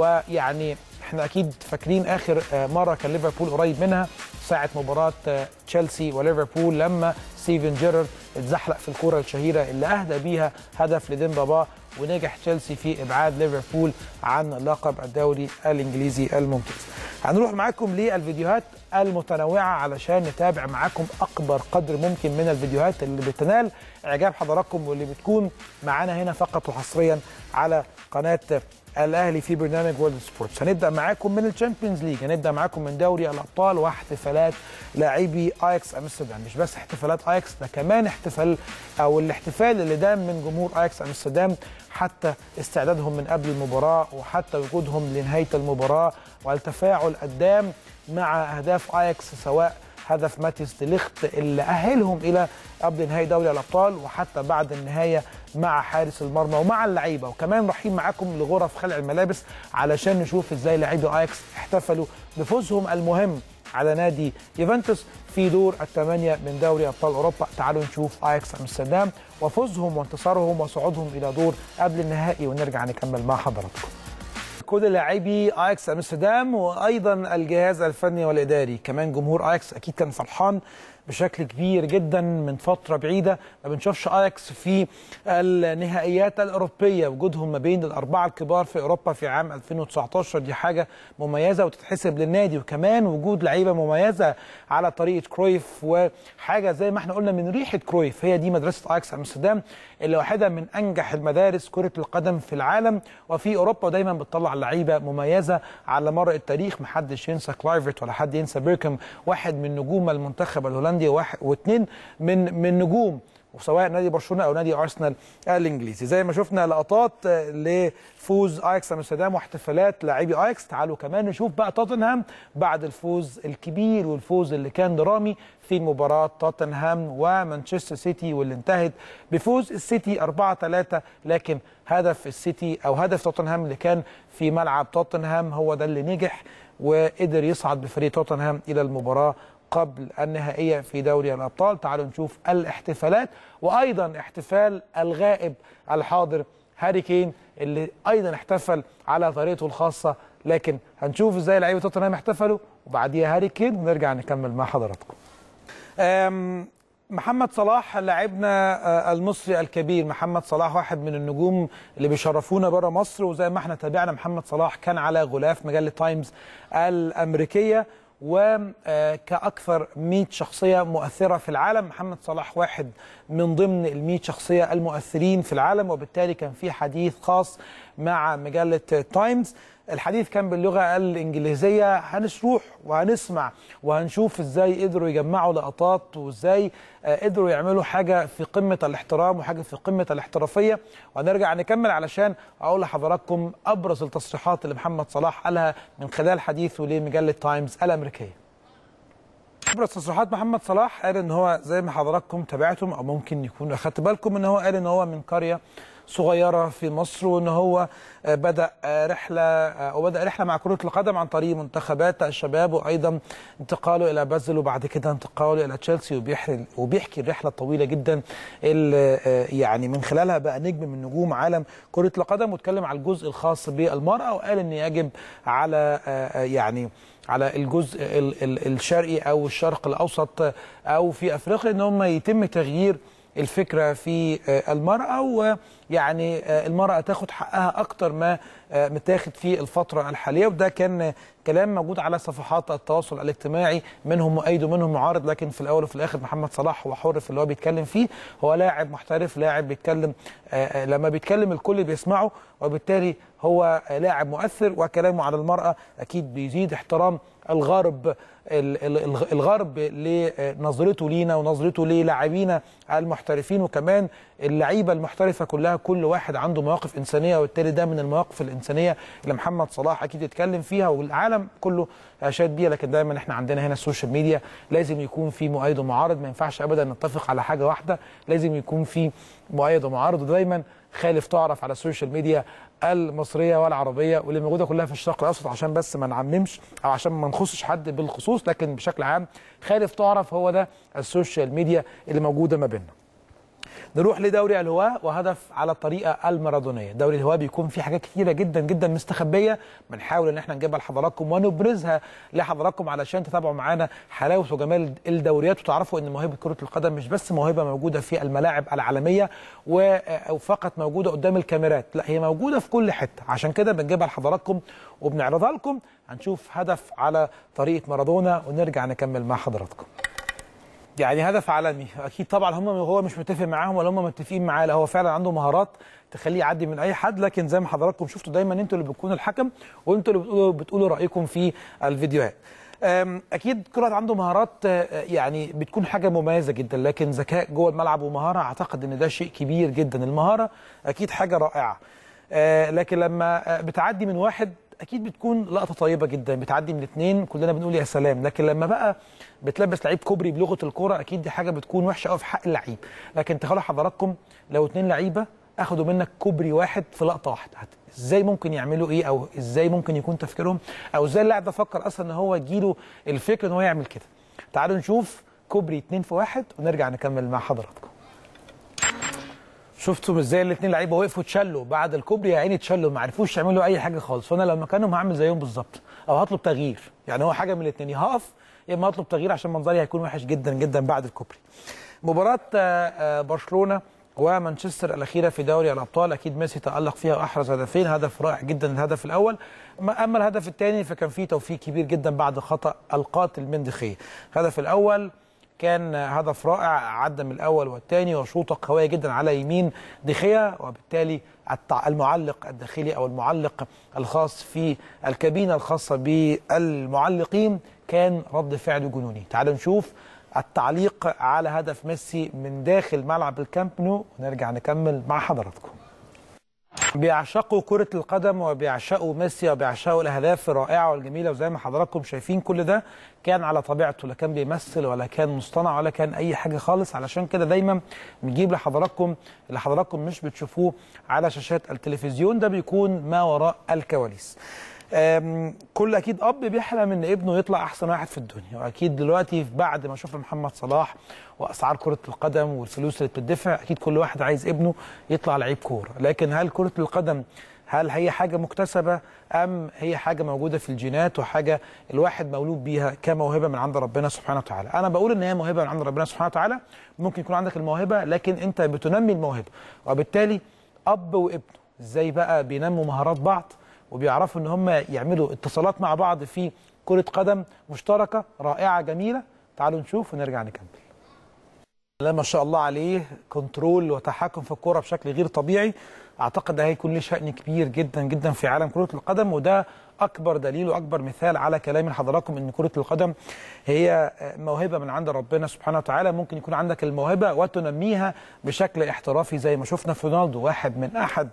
ويعني احنا اكيد فاكرين اخر مره كان ليفربول قريب منها ساعه مباراه تشيلسي وليفربول لما ستيفن جيرارد اتزحلق في الكره الشهيره اللي اهدى بيها هدف لدين بابا ونجح تشيلسي في ابعاد ليفربول عن لقب الدوري الانجليزي الممتاز. هنروح معاكم للفيديوهات المتنوعه علشان نتابع معاكم اكبر قدر ممكن من الفيديوهات اللي بتنال اعجاب حضراتكم واللي بتكون معانا هنا فقط وحصريا على قناه الاهلي في برنامج وورلد سبورتس هنبدا معاكم من الشامبيونز ليج هنبدا معاكم من دوري الابطال واحتفالات لاعبي اياكس امستردام مش بس احتفالات اياكس ده كمان احتفال او الاحتفال اللي دام من جمهور اياكس امستردام حتى استعدادهم من قبل المباراه وحتى وجودهم لنهايه المباراه والتفاعل الدام مع اهداف اياكس سواء هدف ماتيس ديليخت اللي اهلهم الى قبل نهائي دوري الابطال وحتى بعد النهايه مع حارس المرمى ومع اللعيبه وكمان رايحين معاكم لغرف خلع الملابس علشان نشوف ازاي لاعبي اياكس احتفلوا بفوزهم المهم على نادي يوفنتوس في دور الثمانيه من دوري ابطال اوروبا تعالوا نشوف اياكس امستردام وفوزهم وانتصارهم وصعودهم الى دور قبل النهائي ونرجع نكمل مع حضراتكم كل لاعبي اياكس امستردام وايضا الجهاز الفني والاداري كمان جمهور اياكس اكيد كان فرحان بشكل كبير جدا من فتره بعيده ما بنشوفش اياكس في النهائيات الاوروبيه وجودهم ما بين الاربعه الكبار في اوروبا في عام 2019 دي حاجه مميزه وتتحسب للنادي وكمان وجود لعيبه مميزه على طريقه كرويف وحاجه زي ما احنا قلنا من ريحه كرويف هي دي مدرسه اياكس امستردام اللي واحده من انجح المدارس كره القدم في العالم وفي اوروبا ودايما بتطلع لعيبه مميزه على مر التاريخ محدش ينسى كلايفرت ولا حد ينسى بيركم واحد من نجوم المنتخب الهولندي واحد واثنين من من نجوم وسواء نادي برشلونه او نادي ارسنال الانجليزي زي ما شفنا لقطات لفوز اياكس امستردام واحتفالات لاعبي اياكس تعالوا كمان نشوف بقى توتنهام بعد الفوز الكبير والفوز اللي كان درامي في مباراة توتنهام ومانشستر سيتي واللي انتهت بفوز السيتي 4-3 لكن هدف السيتي او هدف توتنهام اللي كان في ملعب توتنهام هو ده اللي نجح وقدر يصعد بفريق توتنهام الى المباراة قبل النهائية في دوري الأبطال تعالوا نشوف الاحتفالات وأيضا احتفال الغائب الحاضر هاري كين اللي أيضا احتفل على طريقته الخاصة لكن هنشوف ازاي لعيبة توتنهام احتفلوا وبعديها هاري كين ونرجع نكمل مع حضراتكم محمد صلاح لاعبنا المصري الكبير محمد صلاح واحد من النجوم اللي بيشرفونا بره مصر وزي ما احنا تابعنا محمد صلاح كان على غلاف مجله تايمز الامريكيه وكأكثر 100 شخصية مؤثرة في العالم محمد صلاح واحد من ضمن ال 100 شخصية المؤثرين في العالم وبالتالي كان في حديث خاص مع مجلة تايمز الحديث كان باللغة الإنجليزية هنروح وهنسمع وهنشوف إزاي قدروا يجمعوا لقطات وإزاي قدروا يعملوا حاجة في قمة الاحترام وحاجة في قمة الاحترافية وهنرجع نكمل علشان أقول لحضراتكم أبرز التصريحات اللي محمد صلاح قالها من خلال حديثه لمجلة تايمز الأمريكية ابرز تصريحات محمد صلاح قال ان هو زي ما حضراتكم تابعتم او ممكن يكون اخدت بالكم ان هو قال ان هو من قريه صغيره في مصر وان هو بدا رحله او بدا رحله مع كره القدم عن طريق منتخبات الشباب وايضا انتقاله الى بازل وبعد كده انتقاله الى تشيلسي وبيحكي وبيحكي الرحله الطويله جدا اللي يعني من خلالها بقى نجم من نجوم عالم كره القدم واتكلم على الجزء الخاص بالمراه وقال ان يجب على يعني على الجزء الشرقي او الشرق الاوسط او في افريقيا ان هم يتم تغيير الفكره في المراه ويعني المراه تاخد حقها اكتر ما متاخد في الفتره الحاليه وده كان كلام موجود على صفحات التواصل الاجتماعي منهم مؤيد ومنهم معارض لكن في الاول وفي الاخر محمد صلاح هو حر في اللي هو بيتكلم فيه هو لاعب محترف لاعب بيتكلم لما بيتكلم الكل بيسمعه وبالتالي هو لاعب مؤثر وكلامه على المراه اكيد بيزيد احترام الغرب الغرب لنظرته لينا ونظرته للاعبينا المحترفين وكمان اللعيبه المحترفه كلها كل واحد عنده مواقف انسانيه وبالتالي ده من المواقف الانسانيه اللي محمد صلاح اكيد يتكلم فيها والعالم العالم كله شاد بيها لكن دايما احنا عندنا هنا السوشيال ميديا لازم يكون في مؤيد ومعارض ما ينفعش ابدا نتفق على حاجه واحده لازم يكون في مؤيد ومعارض ودايما خالف تعرف على السوشيال ميديا المصريه والعربيه واللي موجوده كلها في الشرق الاوسط عشان بس ما نعممش او عشان ما نخصش حد بالخصوص لكن بشكل عام خالف تعرف هو ده السوشيال ميديا اللي موجوده ما بيننا نروح لدوري الهواة وهدف على الطريقه المارادونيه، دوري الهواة بيكون فيه حاجات كتيره جدا جدا مستخبيه بنحاول ان احنا نجيبها لحضراتكم ونبرزها لحضراتكم علشان تتابعوا معانا حلاوه وجمال الدوريات وتعرفوا ان موهبه كره القدم مش بس موهبه موجوده في الملاعب العالميه وفقط موجوده قدام الكاميرات، لا هي موجوده في كل حته، عشان كده بنجيبها لحضراتكم وبنعرضها لكم هنشوف هدف على طريقه مارادونا ونرجع نكمل مع حضراتكم. يعني هدف عالمي اكيد طبعا هم هو مش متفق معاهم ولا هم متفقين معاه لا هو فعلا عنده مهارات تخليه يعدي من اي حد لكن زي ما حضراتكم شفتوا دايما انتوا اللي بتكونوا الحكم وانتوا اللي بتقولوا بتقولوا رايكم في الفيديوهات اكيد كل واحد عنده مهارات يعني بتكون حاجه مميزه جدا لكن ذكاء جوه الملعب ومهاره اعتقد ان ده شيء كبير جدا المهاره اكيد حاجه رائعه لكن لما بتعدي من واحد اكيد بتكون لقطه طيبه جدا بتعدي من اثنين كلنا بنقول يا سلام لكن لما بقى بتلبس لعيب كوبري بلغه الكوره اكيد دي حاجه بتكون وحشه قوي في حق اللعيب لكن تخيلوا حضراتكم لو اثنين لعيبه اخدوا منك كوبري واحد في لقطه واحده ازاي ممكن يعملوا ايه او ازاي ممكن يكون تفكيرهم او ازاي اللاعب ده فكر اصلا ان هو يجيله الفكر ان هو يعمل كده تعالوا نشوف كوبري اتنين في واحد ونرجع نكمل مع حضراتكم شفتوا ازاي الاثنين لعيبه وقفوا اتشلوا بعد الكوبري يا عيني اتشلوا ما عرفوش يعملوا اي حاجه خالص فانا لو مكانهم هعمل زيهم بالظبط او هطلب تغيير يعني هو حاجه من الاثنين يا هقف يا اما هطلب تغيير عشان منظري هيكون وحش جدا جدا بعد الكوبري مباراه برشلونه ومانشستر الاخيره في دوري الابطال اكيد ميسي تالق فيها واحرز هدفين هدف رائع جدا الهدف الاول اما الهدف الثاني فكان فيه توفيق كبير جدا بعد خطا القاتل من دخيه الهدف الاول كان هدف رائع عدى من الاول والثاني وشوطه قويه جدا على يمين دخيا وبالتالي المعلق الداخلي او المعلق الخاص في الكابينه الخاصه بالمعلقين كان رد فعل جنوني تعالوا نشوف التعليق على هدف ميسي من داخل ملعب الكامب نو ونرجع نكمل مع حضراتكم بيعشقوا كرة القدم وبيعشقوا ميسي وبيعشقوا الأهداف الرائعة والجميلة وزي ما حضراتكم شايفين كل ده كان على طبيعته لا كان بيمثل ولا كان مصطنع ولا كان أي حاجة خالص علشان كده دايما بنجيب لحضراتكم اللي حضراتكم مش بتشوفوه على شاشات التلفزيون ده بيكون ما وراء الكواليس. كل اكيد اب بيحلم ان ابنه يطلع احسن واحد في الدنيا واكيد دلوقتي بعد ما شفنا محمد صلاح واسعار كره القدم والفلوس اللي بتدفع اكيد كل واحد عايز ابنه يطلع لعيب كوره لكن هل كره القدم هل هي حاجه مكتسبه ام هي حاجه موجوده في الجينات وحاجه الواحد مولود بيها كموهبه من عند ربنا سبحانه وتعالى انا بقول ان هي موهبه من عند ربنا سبحانه وتعالى ممكن يكون عندك الموهبه لكن انت بتنمي الموهبه وبالتالي اب وابنه ازاي بقى بينموا مهارات بعض وبيعرفوا ان هم يعملوا اتصالات مع بعض في كرة قدم مشتركة رائعة جميلة تعالوا نشوف ونرجع نكمل لا ما شاء الله عليه كنترول وتحكم في الكرة بشكل غير طبيعي اعتقد ده هيكون له شأن كبير جدا جدا في عالم كرة القدم وده اكبر دليل واكبر مثال على كلام حضراتكم ان كره القدم هي موهبه من عند ربنا سبحانه وتعالى ممكن يكون عندك الموهبه وتنميها بشكل احترافي زي ما شفنا في رونالدو واحد من احد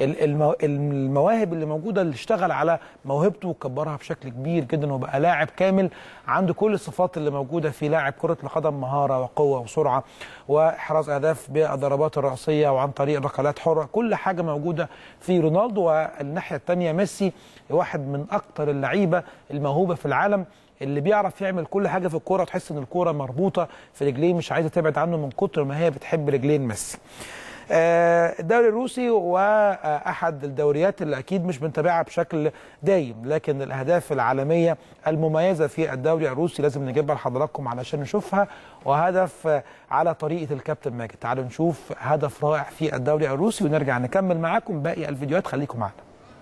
المواهب اللي موجوده اللي اشتغل على موهبته وكبرها بشكل كبير جدا وبقى لاعب كامل عنده كل الصفات اللي موجوده في لاعب كره القدم مهاره وقوه وسرعه واحراز اهداف بالضربات الراسيه وعن طريق ركلات حره كل حاجه موجوده في رونالدو والناحيه الثانيه ميسي واحد من اكتر اللعيبه الموهوبه في العالم اللي بيعرف يعمل كل حاجه في الكوره تحس ان الكوره مربوطه في رجليه مش عايزه تبعد عنه من كتر ما هي بتحب رجلين ميسي الدوري الروسي واحد الدوريات اللي اكيد مش بنتابعها بشكل دايم لكن الاهداف العالميه المميزه في الدوري الروسي لازم نجيبها لحضراتكم علشان نشوفها وهدف على طريقه الكابتن ماجد تعالوا نشوف هدف رائع في الدوري الروسي ونرجع نكمل معاكم باقي الفيديوهات خليكم معنا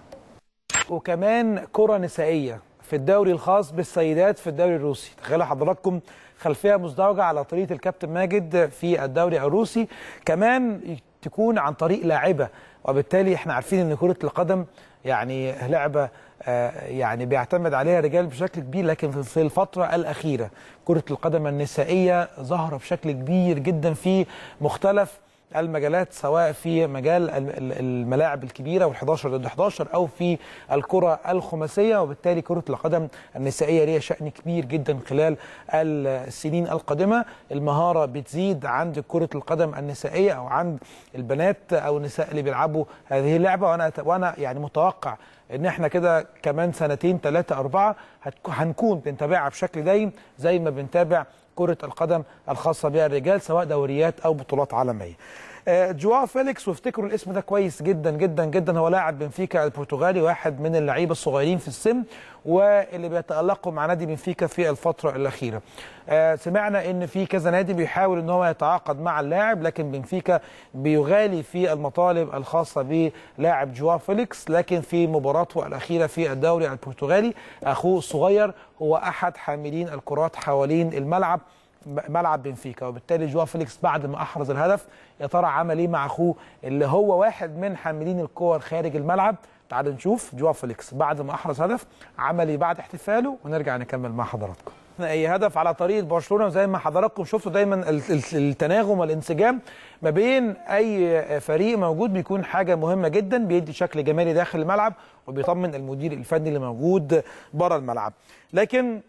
وكمان كره نسائيه في الدوري الخاص بالسيدات في الدوري الروسي تخيلوا حضراتكم خلفيه مزدوجه على طريقه الكابتن ماجد في الدوري الروسي كمان تكون عن طريق لاعبه وبالتالي احنا عارفين ان كره القدم يعني لعبه يعني بيعتمد عليها الرجال بشكل كبير لكن في الفتره الاخيره كره القدم النسائيه ظاهره بشكل كبير جدا في مختلف المجالات سواء في مجال الملاعب الكبيره وال11 ضد 11 او في الكره الخماسيه وبالتالي كره القدم النسائيه ليها شان كبير جدا خلال السنين القادمه المهاره بتزيد عند كره القدم النسائيه او عند البنات او النساء اللي بيلعبوا هذه اللعبه وانا وانا يعني متوقع ان احنا كده كمان سنتين ثلاثه اربعه هنكون بنتابعها بشكل دايم زي ما بنتابع كره القدم الخاصه بها الرجال سواء دوريات او بطولات عالميه. جواو فيليكس وافتكروا الاسم ده كويس جدا جدا جدا هو لاعب بنفيكا البرتغالي واحد من اللعيبه الصغيرين في السن واللي بيتالقوا مع نادي بنفيكا في الفتره الاخيره. سمعنا ان في كذا نادي بيحاول ان هو يتعاقد مع اللاعب لكن بنفيكا بيغالي في المطالب الخاصه بلاعب جواو فيليكس لكن في مباراته الاخيره في الدوري البرتغالي اخوه الصغير هو احد حاملين الكرات حوالين الملعب ملعب بنفيكا وبالتالي جواو فيليكس بعد ما احرز الهدف يا ترى عمل ايه مع اخوه اللي هو واحد من حاملين الكور خارج الملعب تعالوا نشوف جواو فيليكس بعد ما احرز هدف عمل ايه بعد احتفاله ونرجع نكمل مع حضراتكم اي هدف على طريقه برشلونه زي ما حضراتكم شفتوا دايما التناغم والانسجام ما بين اي فريق موجود بيكون حاجه مهمه جدا بيدي شكل جمالي داخل الملعب وبيطمن المدير الفني اللي موجود بره الملعب لكن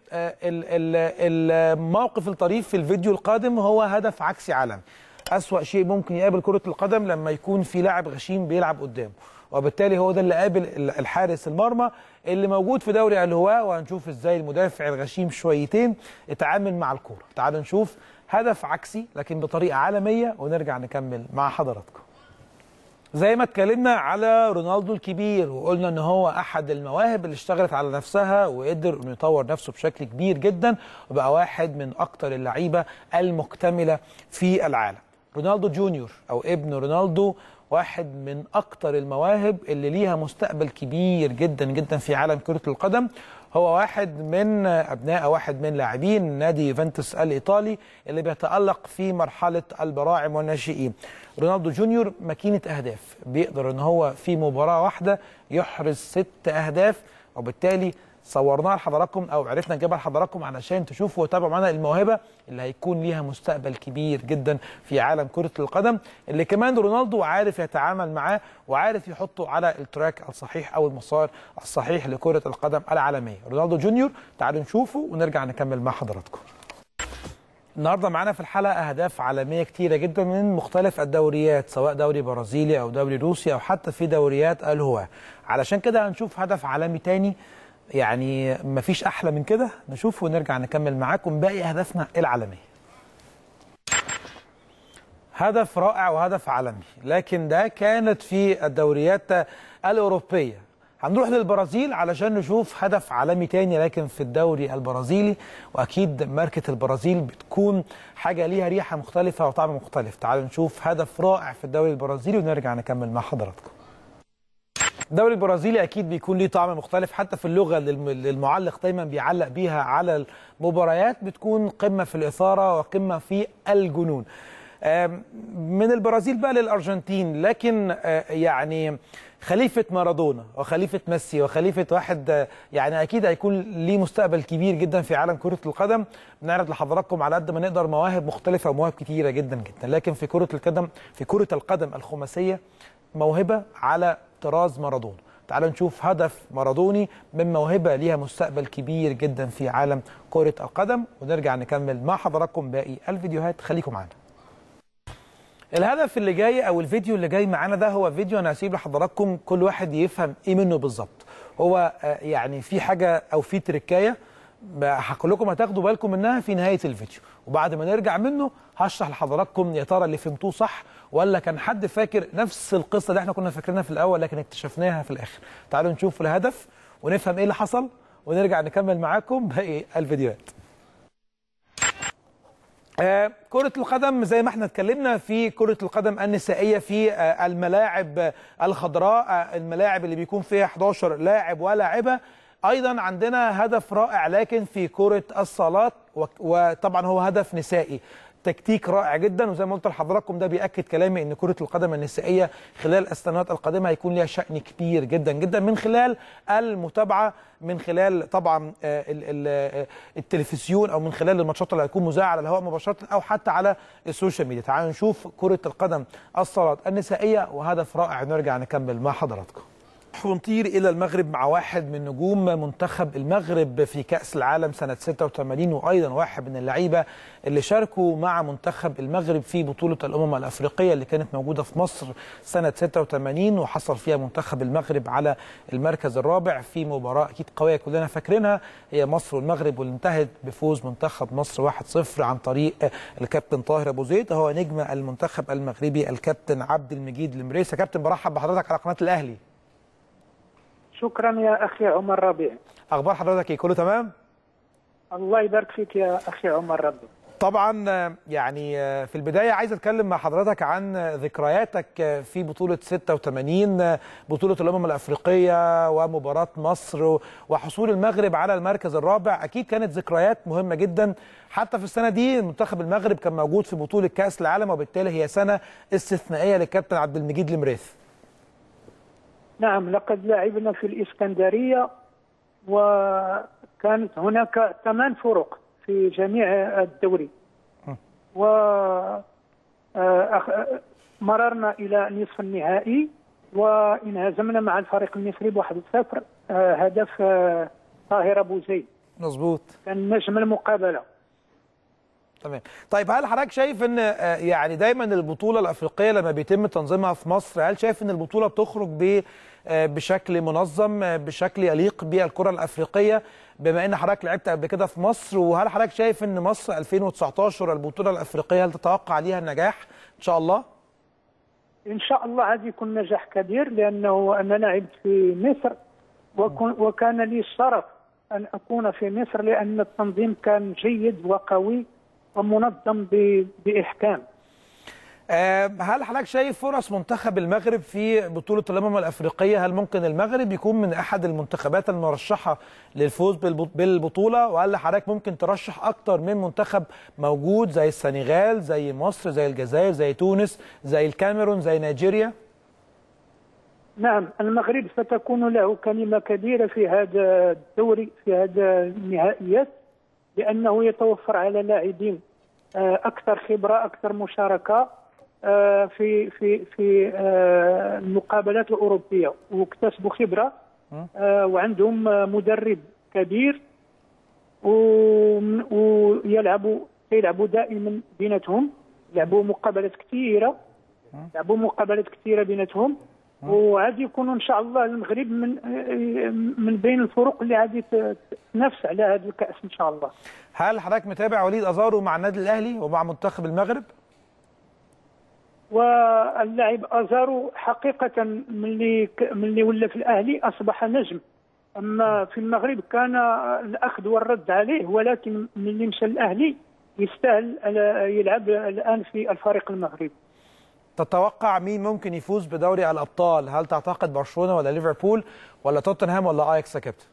الموقف الطريف في الفيديو القادم هو هدف عكسي عالمي أسوأ شيء ممكن يقابل كرة القدم لما يكون في لاعب غشيم بيلعب قدامه وبالتالي هو ده اللي قابل الحارس المرمى اللي موجود في دوري الهواء وهنشوف ازاي المدافع الغشيم شويتين اتعامل مع الكوره تعالوا نشوف هدف عكسي لكن بطريقه عالميه ونرجع نكمل مع حضراتكم زي ما اتكلمنا على رونالدو الكبير وقلنا ان هو احد المواهب اللي اشتغلت على نفسها وقدر انه يطور نفسه بشكل كبير جدا وبقى واحد من اكتر اللعيبه المكتمله في العالم رونالدو جونيور او ابن رونالدو واحد من اكتر المواهب اللي ليها مستقبل كبير جدا جدا في عالم كرة القدم هو واحد من ابناء واحد من لاعبين نادي يوفنتوس الايطالي اللي بيتالق في مرحله البراعم والناشئين رونالدو جونيور ماكينه اهداف بيقدر ان هو في مباراه واحده يحرز ست اهداف وبالتالي صورناها لحضراتكم او عرفنا نجيبها لحضراتكم علشان تشوفوا وتابعوا معانا الموهبه اللي هيكون ليها مستقبل كبير جدا في عالم كره القدم اللي كمان رونالدو عارف يتعامل معاه وعارف يحطه على التراك الصحيح او المسار الصحيح لكره القدم العالميه رونالدو جونيور تعالوا نشوفه ونرجع نكمل مع حضراتكم النهارده معانا في الحلقه اهداف عالميه كتيره جدا من مختلف الدوريات سواء دوري برازيلي او دوري روسي او حتى في دوريات الهواه علشان كده هنشوف هدف عالمي تاني يعني مفيش احلى من كده نشوف ونرجع نكمل معاكم باقي اهدافنا العالميه هدف رائع وهدف عالمي لكن ده كانت في الدوريات الاوروبيه هنروح للبرازيل علشان نشوف هدف عالمي تاني لكن في الدوري البرازيلي واكيد ماركه البرازيل بتكون حاجه ليها ريحه مختلفه وطعم مختلف تعالوا نشوف هدف رائع في الدوري البرازيلي ونرجع نكمل مع حضراتكم الدوري البرازيلي اكيد بيكون ليه طعم مختلف حتى في اللغه اللي المعلق دايما بيعلق بيها على المباريات بتكون قمه في الاثاره وقمه في الجنون من البرازيل بقى للارجنتين لكن يعني خليفه مارادونا وخليفه ميسي وخليفه واحد يعني اكيد هيكون ليه مستقبل كبير جدا في عالم كره القدم بنعرض لحضراتكم على قد ما نقدر مواهب مختلفه ومواهب كتيره جدا جدا لكن في كره القدم في كره القدم الخماسيه موهبه على طراز مارادونا تعالوا نشوف هدف مارادوني من موهبه ليها مستقبل كبير جدا في عالم كره القدم ونرجع نكمل مع حضراتكم باقي الفيديوهات خليكم معانا الهدف اللي جاي او الفيديو اللي جاي معانا ده هو فيديو انا هسيب لحضراتكم كل واحد يفهم ايه منه بالظبط هو يعني في حاجه او في تركايه هقول لكم هتاخدوا بالكم منها في نهايه الفيديو وبعد ما نرجع منه هشرح لحضراتكم يا ترى اللي فهمتوه صح ولا كان حد فاكر نفس القصه اللي احنا كنا فاكرينها في الاول لكن اكتشفناها في الاخر تعالوا نشوف الهدف ونفهم ايه اللي حصل ونرجع نكمل معاكم باقي الفيديوهات آه كرة القدم زي ما احنا اتكلمنا في كرة القدم النسائية في آه الملاعب الخضراء آه الملاعب اللي بيكون فيها 11 لاعب ولاعبة ايضا عندنا هدف رائع لكن في كرة الصالات وطبعا هو هدف نسائي تكتيك رائع جدا وزي ما قلت لحضراتكم ده بياكد كلامي ان كره القدم النسائيه خلال السنوات القادمه هيكون ليها شان كبير جدا جدا من خلال المتابعه من خلال طبعا آه، ال- ال- آه، التلفزيون او من خلال الماتشات اللي هتكون مذاعه على الهواء مباشره او حتى على السوشيال ميديا تعالوا نشوف كره القدم الصالات النسائيه وهدف رائع نرجع نكمل مع حضراتكم ونطير إلى المغرب مع واحد من نجوم منتخب المغرب في كأس العالم سنة 86 وأيضا واحد من اللعيبة اللي شاركوا مع منتخب المغرب في بطولة الأمم الأفريقية اللي كانت موجودة في مصر سنة 86 وحصل فيها منتخب المغرب على المركز الرابع في مباراة أكيد قوية كلنا فاكرينها هي مصر والمغرب واللي انتهت بفوز منتخب مصر 1-0 عن طريق الكابتن طاهر أبو زيد هو نجم المنتخب المغربي الكابتن عبد المجيد المريسي كابتن برحب بحضرتك على قناة الأهلي شكرا يا اخي عمر ربيع اخبار حضرتك ايه كله تمام الله يبارك فيك يا اخي عمر ربيع طبعا آه، يعني آه، في البدايه عايز اتكلم مع حضرتك عن آه، ذكرياتك آه، في بطوله 86 آه، بطوله الامم الافريقيه ومباراه مصر و- وحصول المغرب على المركز الرابع اكيد كانت ذكريات مهمه جدا حتى في السنه دي منتخب المغرب كان موجود في بطوله كاس العالم وبالتالي هي سنه استثنائيه للكابتن عبد المجيد المريث نعم لقد لعبنا في الاسكندريه وكانت هناك ثمان فرق في جميع الدوري و آه، أخ- مررنا الى نصف النهائي وانهزمنا مع الفريق المصري بواحد صفر آه، هدف آه، طاهر ابو زيد مظبوط كان نجم المقابله تمام طيب هل حضرتك شايف ان آه، يعني دايما البطوله الافريقيه لما بيتم تنظيمها في مصر هل شايف ان البطوله بتخرج ب آه، بشكل منظم آه، بشكل يليق بالكره الافريقيه بما ان حضرتك لعبت قبل كده في مصر وهل حضرتك شايف ان مصر 2019 البطوله الافريقيه هل تتوقع ليها النجاح ان شاء الله ان شاء الله غادي يكون نجاح كبير لانه انا لعبت في مصر وكن وكان لي الشرف ان اكون في مصر لان التنظيم كان جيد وقوي ومنظم ب- باحكام آه، هل حضرتك شايف فرص منتخب المغرب في بطولة الأمم الأفريقية هل ممكن المغرب يكون من أحد المنتخبات المرشحة للفوز بالبط- بالبطولة وهل حضرتك ممكن ترشح أكتر من منتخب موجود زي السنغال زي مصر زي الجزائر زي تونس زي الكاميرون زي نيجيريا نعم المغرب ستكون له كلمه كبيره في هذا الدوري في هذا النهائيات لانه يتوفر على لاعبين آه، اكثر خبره اكثر مشاركه آه، في في في آه، المقابلات الاوروبيه واكتسبوا خبره آه، وعندهم آه، مدرب كبير وم- ويلعبوا يلعبوا دائما بيناتهم يلعبوا مقابلات كثيره لعبوا مقابلات كثيره بيناتهم وغادي يكونوا ان شاء الله المغرب من من بين الفرق اللي غادي ت- تنافس على هذا الكاس ان شاء الله هل حضرتك متابع وليد أزارو مع النادي الأهلي ومع منتخب المغرب؟ واللاعب ازارو حقيقه ملي ك- ملي ولا في الاهلي اصبح نجم اما في المغرب كان الاخذ والرد عليه ولكن ملي مشى الاهلي يستاهل على- يلعب الان في الفريق المغربي تتوقع مين ممكن يفوز بدوري الأبطال؟ هل تعتقد برشلونة ولا ليفربول ولا توتنهام ولا أياكس يا كابتن؟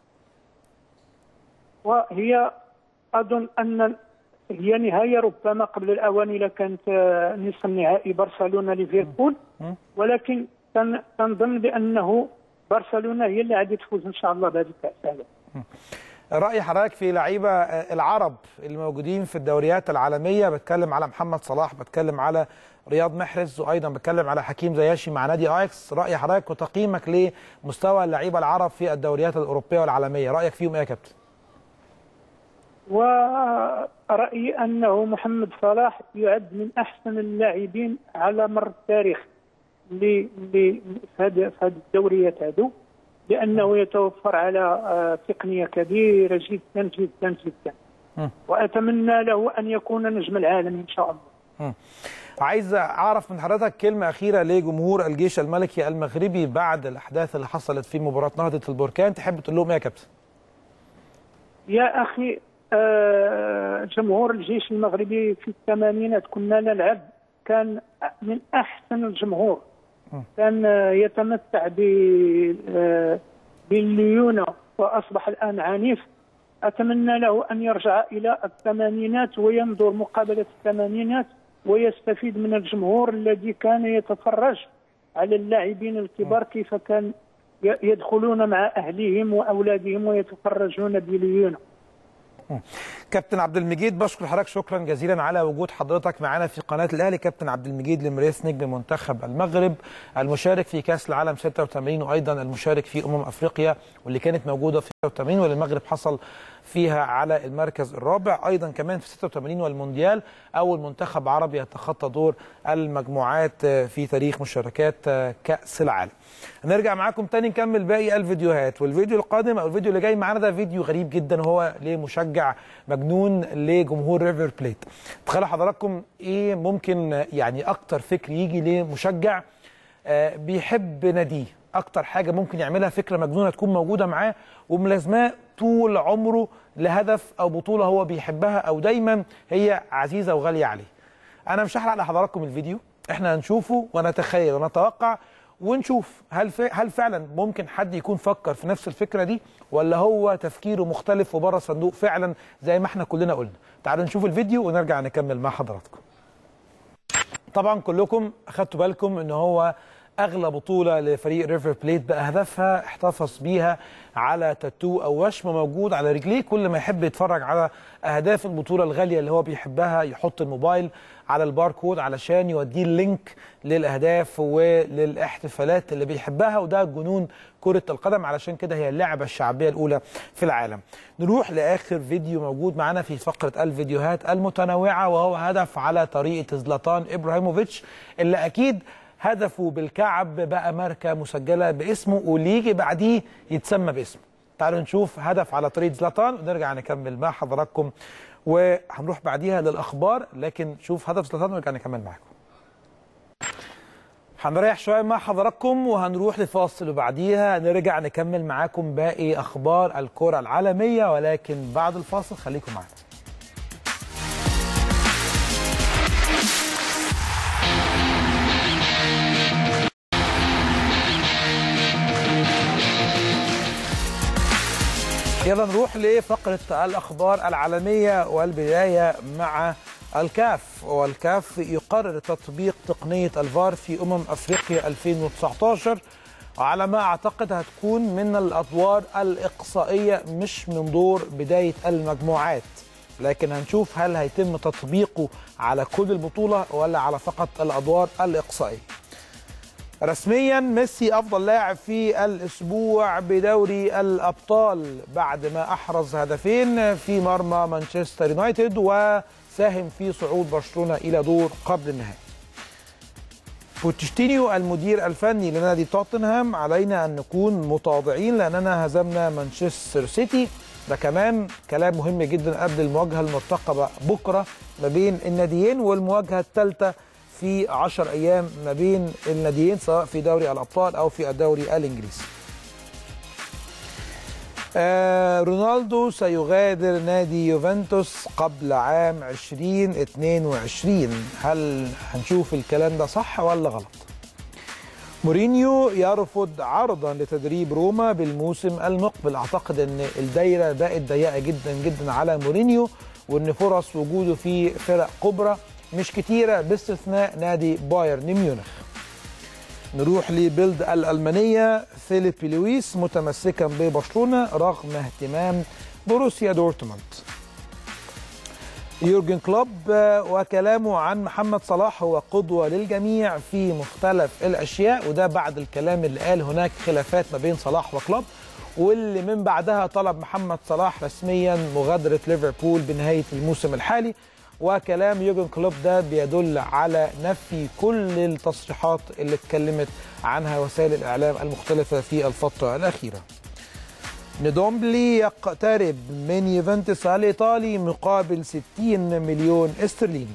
وهي اظن ان هي نهايه ربما قبل الاوان اذا كانت آه، نصف النهائي برشلونه ليفربول ولكن تن- تنظن بانه برشلونه هي اللي غادي تفوز ان شاء الله بهذه الكاس هذا رأي حضرتك في لعيبة آه، العرب اللي موجودين في الدوريات العالمية بتكلم على محمد صلاح بتكلم على رياض محرز وأيضا بتكلم على حكيم زياشي مع نادي أياكس رأي حضرتك وتقييمك لمستوى اللعيبة العرب في الدوريات الأوروبية والعالمية رأيك فيهم إيه يا كابتن؟ ورأيي أنه محمد صلاح يعد من أحسن اللاعبين على مر التاريخ ل- ل- في هذا في هذه الدوريات هذو لأنه يتوفر على آه، تقنية كبيرة جدا جدا جدا مم. وأتمنى له أن يكون نجم العالم إن شاء الله عايز أعرف من حضرتك كلمة أخيرة لجمهور الجيش الملكي المغربي بعد الأحداث اللي حصلت في مباراة نهضة البركان تحب تقول لهم إيه يا كابتن؟ يا أخي آه، جمهور الجيش المغربي في الثمانينات كنا نلعب كان من أحسن الجمهور كان آه، يتمتع ب- آه، بالليونة وأصبح الآن عنيف اتمنى له ان يرجع الى الثمانينات وينظر مقابله الثمانينات ويستفيد من الجمهور الذي كان يتفرج على اللاعبين الكبار كيف كان يدخلون مع اهليهم واولادهم ويتفرجون بليونه كابتن عبد المجيد بشكر حضرتك شكرا جزيلا على وجود حضرتك معنا في قناه الاهلي كابتن عبد المجيد لمريس نجم منتخب المغرب المشارك في كاس العالم 86 وايضا المشارك في امم افريقيا واللي كانت موجوده في 86 واللي المغرب حصل فيها على المركز الرابع ايضا كمان في 86 والمونديال اول منتخب عربي يتخطى دور المجموعات في تاريخ مشاركات كاس العالم هنرجع معاكم تاني نكمل باقي الفيديوهات والفيديو القادم او الفيديو اللي جاي معانا ده فيديو غريب جدا وهو لمشجع مجنون لجمهور ريفر بليت تخيلوا حضراتكم ايه ممكن يعني اكتر فكر يجي لمشجع بيحب ناديه اكتر حاجه ممكن يعملها فكره مجنونه تكون موجوده معاه وملازماه طول عمره لهدف او بطوله هو بيحبها او دايما هي عزيزه وغاليه عليه انا مش هحرق لحضراتكم الفيديو احنا هنشوفه ونتخيل ونتوقع ونشوف هل هل فعلا ممكن حد يكون فكر في نفس الفكره دي ولا هو تفكيره مختلف وبره الصندوق فعلا زي ما احنا كلنا قلنا تعالوا نشوف الفيديو ونرجع نكمل مع حضراتكم طبعا كلكم اخدتوا بالكم ان هو اغلى بطوله لفريق ريفر بليت باهدافها احتفظ بيها على تاتو او وشم موجود على رجليه كل ما يحب يتفرج على اهداف البطوله الغاليه اللي هو بيحبها يحط الموبايل على الباركود علشان يوديه اللينك للاهداف وللاحتفالات اللي بيحبها وده جنون كره القدم علشان كده هي اللعبه الشعبيه الاولى في العالم نروح لاخر فيديو موجود معنا في فقره الفيديوهات المتنوعه وهو هدف على طريقه زلاتان ابراهيموفيتش اللي اكيد هدفه بالكعب بقى ماركة مسجلة باسمه واللي يجي بعديه يتسمى باسمه تعالوا نشوف هدف على طريق زلاتان ونرجع نكمل مع حضراتكم وهنروح بعديها للأخبار لكن شوف هدف زلاتان ونرجع نكمل معاكم هنريح شوية مع حضراتكم وهنروح لفاصل وبعديها نرجع نكمل معاكم باقي أخبار الكرة العالمية ولكن بعد الفاصل خليكم معانا يلا نروح لفقرة الأخبار العالمية والبداية مع الكاف والكاف يقرر تطبيق تقنية الفار في أمم أفريقيا 2019 وعلى ما أعتقد هتكون من الأدوار الإقصائية مش من دور بداية المجموعات لكن هنشوف هل هيتم تطبيقه على كل البطولة ولا على فقط الأدوار الإقصائية رسميا ميسي افضل لاعب في الاسبوع بدوري الابطال بعد ما احرز هدفين في مرمى مانشستر يونايتد وساهم في صعود برشلونه الى دور قبل النهائي. بوتشتينيو المدير الفني لنادي توتنهام علينا ان نكون متواضعين لاننا هزمنا مانشستر سيتي ده كمان كلام مهم جدا قبل المواجهه المرتقبه بكره ما بين الناديين والمواجهه الثالثه في 10 ايام ما بين الناديين سواء في دوري الابطال او في الدوري الانجليزي. آه رونالدو سيغادر نادي يوفنتوس قبل عام 2022 هل هنشوف الكلام ده صح ولا غلط؟ مورينيو يرفض عرضا لتدريب روما بالموسم المقبل اعتقد ان الدايره بقت ضيقه جدا جدا على مورينيو وان فرص وجوده في فرق كبرى مش كتيرة باستثناء نادي بايرن ميونخ نروح لبلد الألمانية فيليب لويس متمسكا ببرشلونة رغم اهتمام بروسيا دورتموند يورجن كلوب وكلامه عن محمد صلاح هو قدوة للجميع في مختلف الأشياء وده بعد الكلام اللي قال هناك خلافات ما بين صلاح وكلوب واللي من بعدها طلب محمد صلاح رسميا مغادرة ليفربول بنهاية الموسم الحالي وكلام يوجن كلوب ده بيدل على نفي كل التصريحات اللي اتكلمت عنها وسائل الاعلام المختلفه في الفتره الاخيره. ندومبلي يقترب من يوفنتوس الايطالي مقابل 60 مليون استرليني.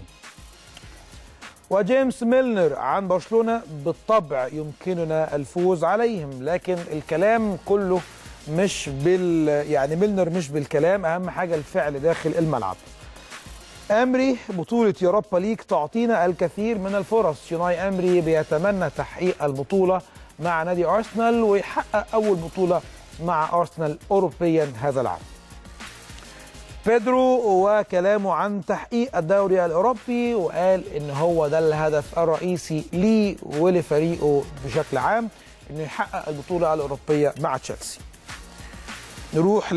وجيمس ميلنر عن برشلونه بالطبع يمكننا الفوز عليهم لكن الكلام كله مش بال يعني ميلنر مش بالكلام اهم حاجه الفعل داخل الملعب. امري بطولة يوروبا ليج تعطينا الكثير من الفرص يوناي امري بيتمنى تحقيق البطولة مع نادي ارسنال ويحقق اول بطولة مع ارسنال اوروبيا هذا العام بيدرو وكلامه عن تحقيق الدوري الاوروبي وقال ان هو ده الهدف الرئيسي ليه ولفريقه بشكل عام انه يحقق البطوله الاوروبيه مع تشيلسي. نروح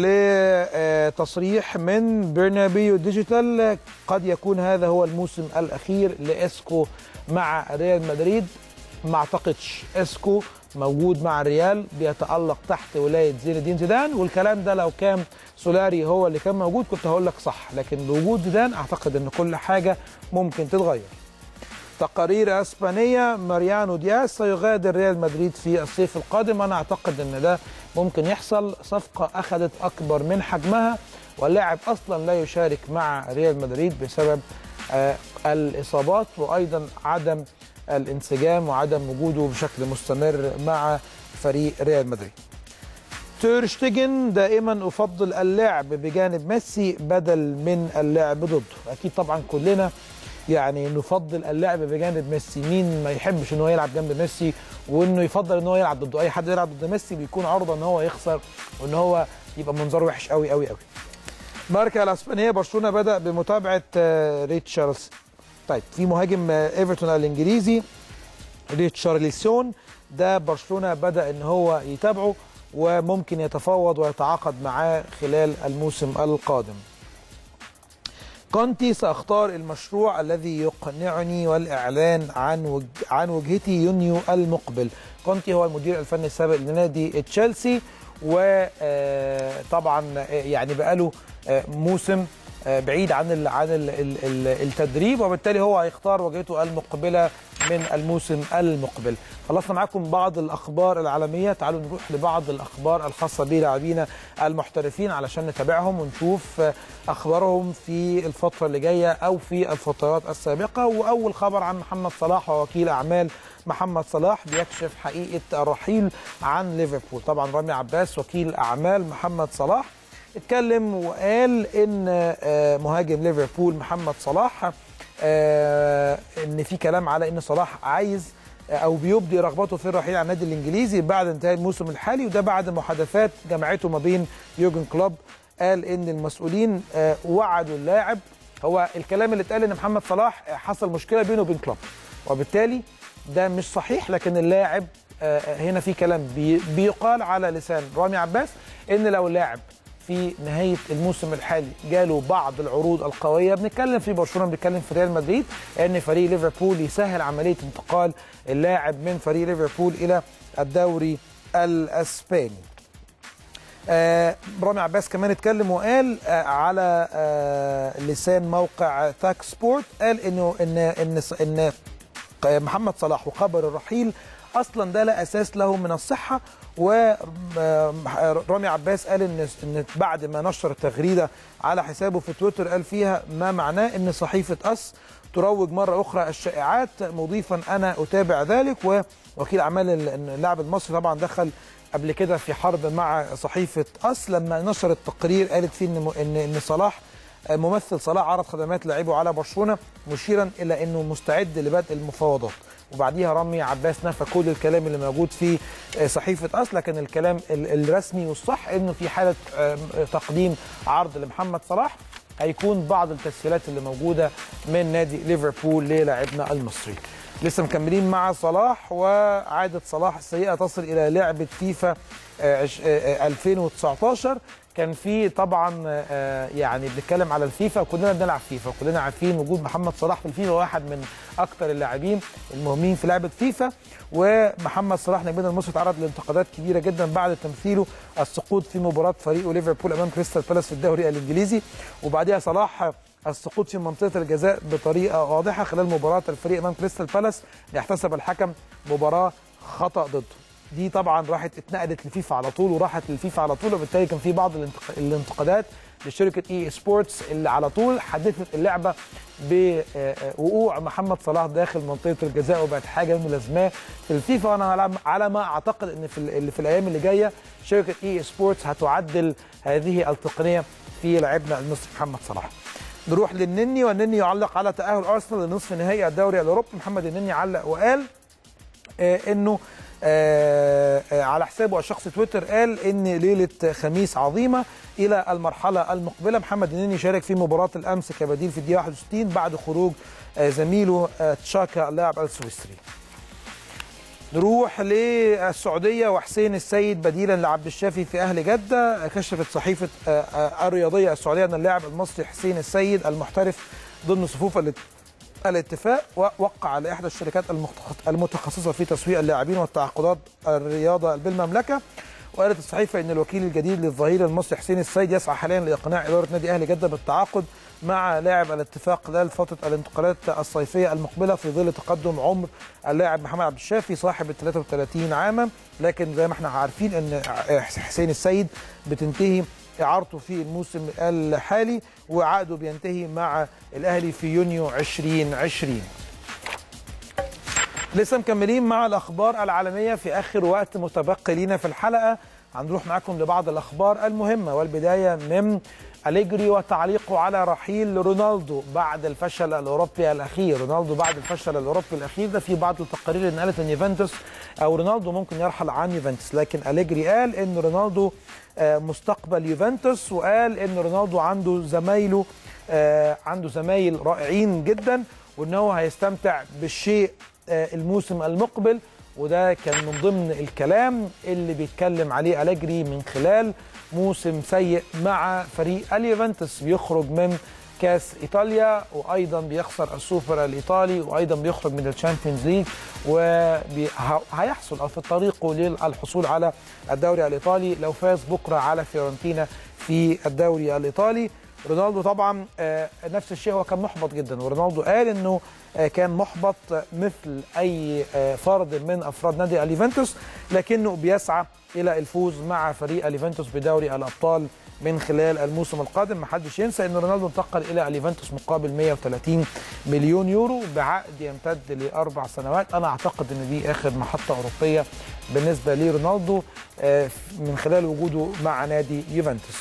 لتصريح من برنابيو ديجيتال قد يكون هذا هو الموسم الاخير لاسكو مع ريال مدريد ما اعتقدش اسكو موجود مع الريال بيتالق تحت ولايه زين الدين زيدان والكلام ده لو كان سولاري هو اللي كان موجود كنت هقول لك صح لكن بوجود زيدان اعتقد ان كل حاجه ممكن تتغير تقارير اسبانيه ماريانو دياز سيغادر ريال مدريد في الصيف القادم انا اعتقد ان ده ممكن يحصل صفقه اخذت اكبر من حجمها واللاعب اصلا لا يشارك مع ريال مدريد بسبب آه الاصابات وايضا عدم الانسجام وعدم وجوده بشكل مستمر مع فريق ريال مدريد تيرشتيجن دائما افضل اللعب بجانب ميسي بدل من اللعب ضده اكيد طبعا كلنا يعني نفضل اللعب بجانب ميسي مين ما يحبش ان هو يلعب جنب ميسي وانه يفضل ان هو يلعب ضده اي حد يلعب ضد ميسي بيكون عرضه ان هو يخسر وان هو يبقى منظره وحش قوي قوي قوي ماركا الاسبانيه برشلونه بدا بمتابعه ريتشارلز طيب في مهاجم ايفرتون الانجليزي ريتشارليسون ده برشلونه بدا ان هو يتابعه وممكن يتفاوض ويتعاقد معاه خلال الموسم القادم كونتي ساختار المشروع الذي يقنعني والاعلان عن وج... عن وجهتي يونيو المقبل كونتي هو المدير الفني السابق لنادي تشيلسي وطبعا يعني بقاله موسم بعيد عن ال عن ال ال التدريب وبالتالي هو هيختار وجهته المقبله من الموسم المقبل خلصنا معاكم بعض الاخبار العالميه تعالوا نروح لبعض الاخبار الخاصه بلاعبينا المحترفين علشان نتابعهم ونشوف اخبارهم في الفتره اللي جايه او في الفترات السابقه واول خبر عن محمد صلاح ووكيل اعمال محمد صلاح بيكشف حقيقه الرحيل عن ليفربول طبعا رامي عباس وكيل اعمال محمد صلاح اتكلم وقال ان مهاجم ليفربول محمد صلاح ان في كلام على ان صلاح عايز او بيبدي رغبته في الرحيل عن النادي الانجليزي بعد انتهاء الموسم الحالي وده بعد محادثات جمعته ما بين يورجن كلوب قال ان المسؤولين وعدوا اللاعب هو الكلام اللي اتقال ان محمد صلاح حصل مشكله بينه وبين كلوب وبالتالي ده مش صحيح لكن اللاعب هنا في كلام بيقال على لسان رامي عباس ان لو اللاعب في نهايه الموسم الحالي جاله بعض العروض القويه بنتكلم في برشلونه بنتكلم في ريال مدريد ان فريق ليفربول يسهل عمليه انتقال اللاعب من فريق ليفربول الى الدوري الاسباني. آه رامي عباس كمان اتكلم وقال آه على آه لسان موقع تاك سبورت قال انه ان ان ان محمد صلاح وخبر الرحيل اصلا ده لا اساس له من الصحه ورامي عباس قال ان ان بعد ما نشر تغريده على حسابه في تويتر قال فيها ما معناه ان صحيفه اس تروج مره اخرى الشائعات مضيفا انا اتابع ذلك ووكيل اعمال اللاعب المصري طبعا دخل قبل كده في حرب مع صحيفه اس لما نشرت تقرير قالت فيه ان ان ان صلاح ممثل صلاح عرض خدمات لاعبه على برشلونه مشيرا الى انه مستعد لبدء المفاوضات وبعديها رامي عباس نفى كل الكلام اللي موجود في صحيفه اصل لكن الكلام الرسمي والصح انه في حاله تقديم عرض لمحمد صلاح هيكون بعض التسهيلات اللي موجوده من نادي ليفربول للاعبنا المصري لسه مكملين مع صلاح وعاده صلاح السيئه تصل الى لعبه فيفا 2019 كان في طبعا يعني بنتكلم على الفيفا وكلنا بنلعب فيفا وكلنا عارفين وجود محمد صلاح في الفيفا واحد من اكثر اللاعبين المهمين في لعبه فيفا ومحمد صلاح نجمنا المصري تعرض لانتقادات كبيره جدا بعد تمثيله السقوط في مباراه فريقه ليفربول امام كريستال بالاس في الدوري الانجليزي وبعديها صلاح السقوط في منطقه الجزاء بطريقه واضحه خلال مباراه الفريق امام كريستال بالاس يحتسب الحكم مباراه خطا ضده دي طبعا راحت اتنقلت لفيفا على طول وراحت للفيفا على طول وبالتالي كان في بعض الانتقادات لشركه اي سبورتس اللي على طول حدثت اللعبه بوقوع محمد صلاح داخل منطقه الجزاء وبقت حاجه ملازماه في الفيفا وانا على ما اعتقد ان في اللي في الايام اللي جايه شركه اي سبورتس هتعدل هذه التقنيه في لاعبنا المصري محمد صلاح. نروح للنني والنني يعلق على تاهل ارسنال لنصف نهائي الدوري الاوروبي محمد النني علق وقال آه انه آه، آه، على حسابه الشخصي تويتر قال ان ليله خميس عظيمه الى المرحله المقبله محمد النني شارك في مباراه الامس كبديل في الدقيقه 61 بعد خروج آه، زميله آه، تشاكا اللاعب السويسري نروح للسعوديه وحسين السيد بديلا لعبد الشافي في اهل جده كشفت صحيفه آه، آه، الرياضيه السعوديه ان اللاعب المصري حسين السيد المحترف ضمن صفوف الات- الاتفاق ووقع على احدى الشركات المخت- المتخصصه في تسويق اللاعبين والتعاقدات الرياضه بالمملكه وقالت الصحيفه ان الوكيل الجديد للظهير المصري حسين السيد يسعى حاليا لاقناع اداره نادي اهلي جده بالتعاقد مع لاعب الاتفاق خلال فتره الانتقالات الصيفيه المقبله في ظل تقدم عمر اللاعب محمد عبد الشافي صاحب ال 33 عاما لكن زي ما احنا عارفين ان حسين السيد بتنتهي اعارته في الموسم الحالي وعقده بينتهي مع الاهلي في يونيو 2020 لسه مكملين مع الاخبار العالميه في اخر وقت متبقي لينا في الحلقه هنروح معاكم لبعض الاخبار المهمه والبدايه من أليجري وتعليقه على رحيل رونالدو بعد الفشل الاوروبي الاخير رونالدو بعد الفشل الاوروبي الاخير ده في بعض التقارير اللي قالت ان يوفنتوس او رونالدو ممكن يرحل عن يوفنتوس لكن أليجري قال ان رونالدو آه، مستقبل يوفنتوس وقال ان رونالدو عنده زمايله آه، عنده زمايل رائعين جدا وان هو هيستمتع بالشيء آه، الموسم المقبل وده كان من ضمن الكلام اللي بيتكلم عليه أليجري من خلال موسم سيء مع فريق اليوفنتوس بيخرج من كاس ايطاليا وايضا بيخسر السوبر الايطالي وايضا بيخرج من الشامبيونز ليج وهيحصل او في طريقه للحصول على الدوري الايطالي لو فاز بكره على فيورنتينا في الدوري الايطالي رونالدو طبعا آه، نفس الشيء هو كان محبط جدا ورونالدو قال انه آه، كان محبط مثل اي آه، فرد من افراد نادي اليوفنتوس لكنه بيسعى الى الفوز مع فريق اليوفنتوس بدوري الابطال من خلال الموسم القادم محدش ينسى ان رونالدو انتقل الى اليوفنتوس مقابل 130 مليون يورو بعقد يمتد لاربع سنوات انا اعتقد ان دي اخر محطه اوروبيه بالنسبه لرونالدو آه، من خلال وجوده مع نادي يوفنتوس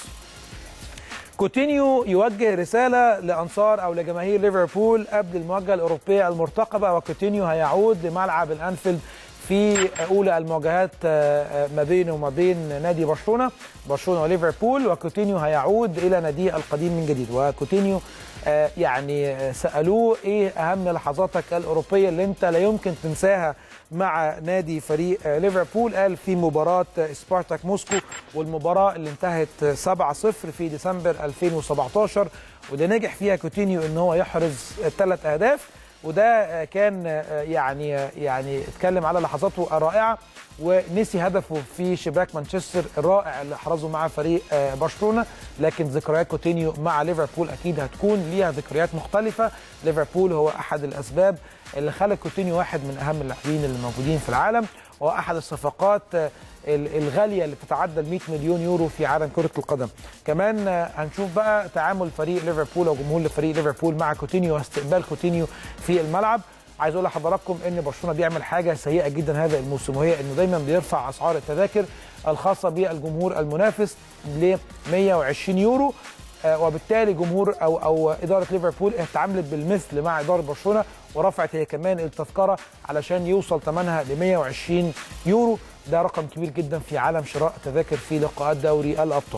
كوتينيو يوجه رسالة لأنصار أو لجماهير ليفربول قبل المواجهة الأوروبية المرتقبة وكوتينيو هيعود لملعب الأنفيلد في أولى المواجهات آه، آه، ما بينه وما بين نادي برشلونة برشلونة وليفربول وكوتينيو هيعود إلى ناديه القديم من جديد وكوتينيو آه، يعني آه، سألوه إيه أهم لحظاتك الأوروبية اللي أنت لا يمكن تنساها مع نادي فريق آه، ليفربول قال في مباراة آه، سبارتاك موسكو والمباراة اللي انتهت آه، 7-0 في ديسمبر 2017 وده نجح فيها كوتينيو ان هو يحرز ثلاث اهداف وده آه، كان آه، يعني آه، يعني اتكلم على لحظاته الرائعه ونسي هدفه في شباك مانشستر الرائع اللي احرزه مع فريق آه، برشلونه لكن ذكريات كوتينيو مع ليفربول اكيد هتكون ليها ذكريات مختلفه ليفربول هو احد الاسباب اللي خلى كوتينيو واحد من اهم اللاعبين اللي موجودين في العالم واحد الصفقات آه، ال- الغاليه اللي بتتعدى ال 100 مليون يورو في عالم كره القدم كمان آه، هنشوف بقى تعامل فريق ليفربول او جمهور فريق ليفربول مع كوتينيو واستقبال كوتينيو في الملعب عايز اقول لحضراتكم ان برشلونه بيعمل حاجه سيئه جدا هذا الموسم وهي انه دايما بيرفع اسعار التذاكر الخاصه بالجمهور المنافس ل 120 يورو آه، وبالتالي جمهور او او اداره ليفربول اتعاملت بالمثل مع اداره برشلونه ورفعت هي كمان التذكره علشان يوصل ثمنها ل 120 يورو ده رقم كبير جدا في عالم شراء تذاكر في لقاءات دوري الابطال.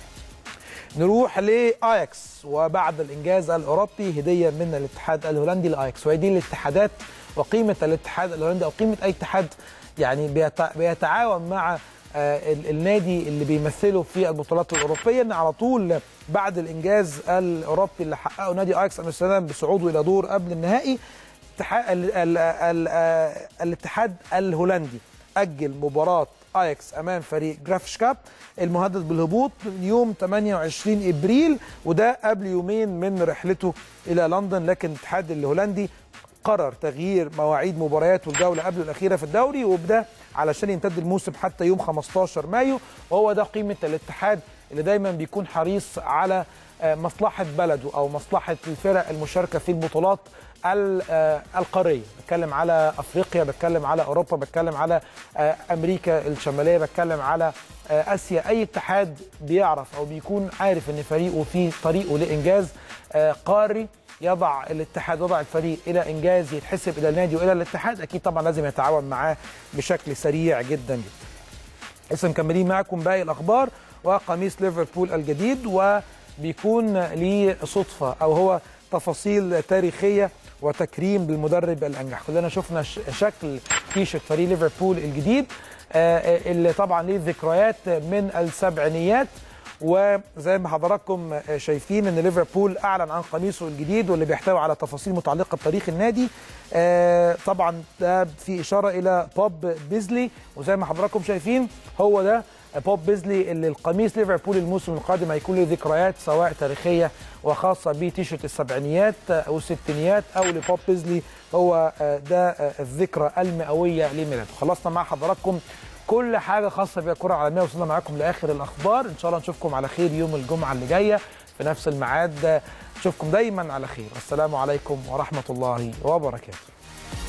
نروح لاياكس وبعد الانجاز الاوروبي هديه من الاتحاد الهولندي لاياكس وهي دي الاتحادات وقيمه الاتحاد الهولندي او قيمه اي اتحاد يعني بيتع- بيتعاون مع آه، ال- النادي اللي بيمثله في البطولات الاوروبيه ان على طول بعد الانجاز الاوروبي اللي حققه نادي اياكس امستردام بصعوده الى دور قبل النهائي اتحاد ال ال ال آه، الاتحاد الهولندي اجل مباراه اياكس امام فريق جرافشكاب المهدد بالهبوط يوم 28 ابريل وده قبل يومين من رحلته الى لندن لكن الاتحاد الهولندي قرر تغيير مواعيد مباريات والجوله قبل الاخيره في الدوري وبده علشان يمتد الموسم حتى يوم 15 مايو وهو ده قيمه الاتحاد اللي دايما بيكون حريص على آه، مصلحه بلده او مصلحه الفرق المشاركه في البطولات ال- آه، القاريه بتكلم على افريقيا بتكلم على اوروبا بتكلم على آه، امريكا الشماليه بتكلم على آه، اسيا اي اتحاد بيعرف او بيكون عارف ان فريقه في طريقه لانجاز آه، قاري يضع الاتحاد وضع الفريق الى انجاز يتحسب الى النادي والى الاتحاد اكيد طبعا لازم يتعاون معاه بشكل سريع جدا جدا لسه مكملين معاكم باقي الاخبار وقميص ليفربول الجديد وبيكون ليه صدفه او هو تفاصيل تاريخيه وتكريم بالمدرب الانجح كلنا شفنا ش- شكل تيشرت فريق ليفربول الجديد آه، اللي طبعا ليه ذكريات من السبعينيات وزي ما حضراتكم شايفين ان ليفربول اعلن عن قميصه الجديد واللي بيحتوي على تفاصيل متعلقه بتاريخ النادي آه، طبعا ده في اشاره الى بوب بيزلي وزي ما حضراتكم شايفين هو ده بوب بيزلي اللي القميص ليفربول الموسم القادم هيكون له ذكريات سواء تاريخيه وخاصه بتيشرت السبعينيات او الستينيات او لبوب بيزلي هو آه، ده آه، الذكرى المئويه لميلاده خلصنا مع حضراتكم كل حاجه خاصه بالكره العالميه وصلنا معاكم لاخر الاخبار ان شاء الله نشوفكم على خير يوم الجمعه اللي جايه في نفس الميعاد نشوفكم دايما على خير السلام عليكم ورحمه الله وبركاته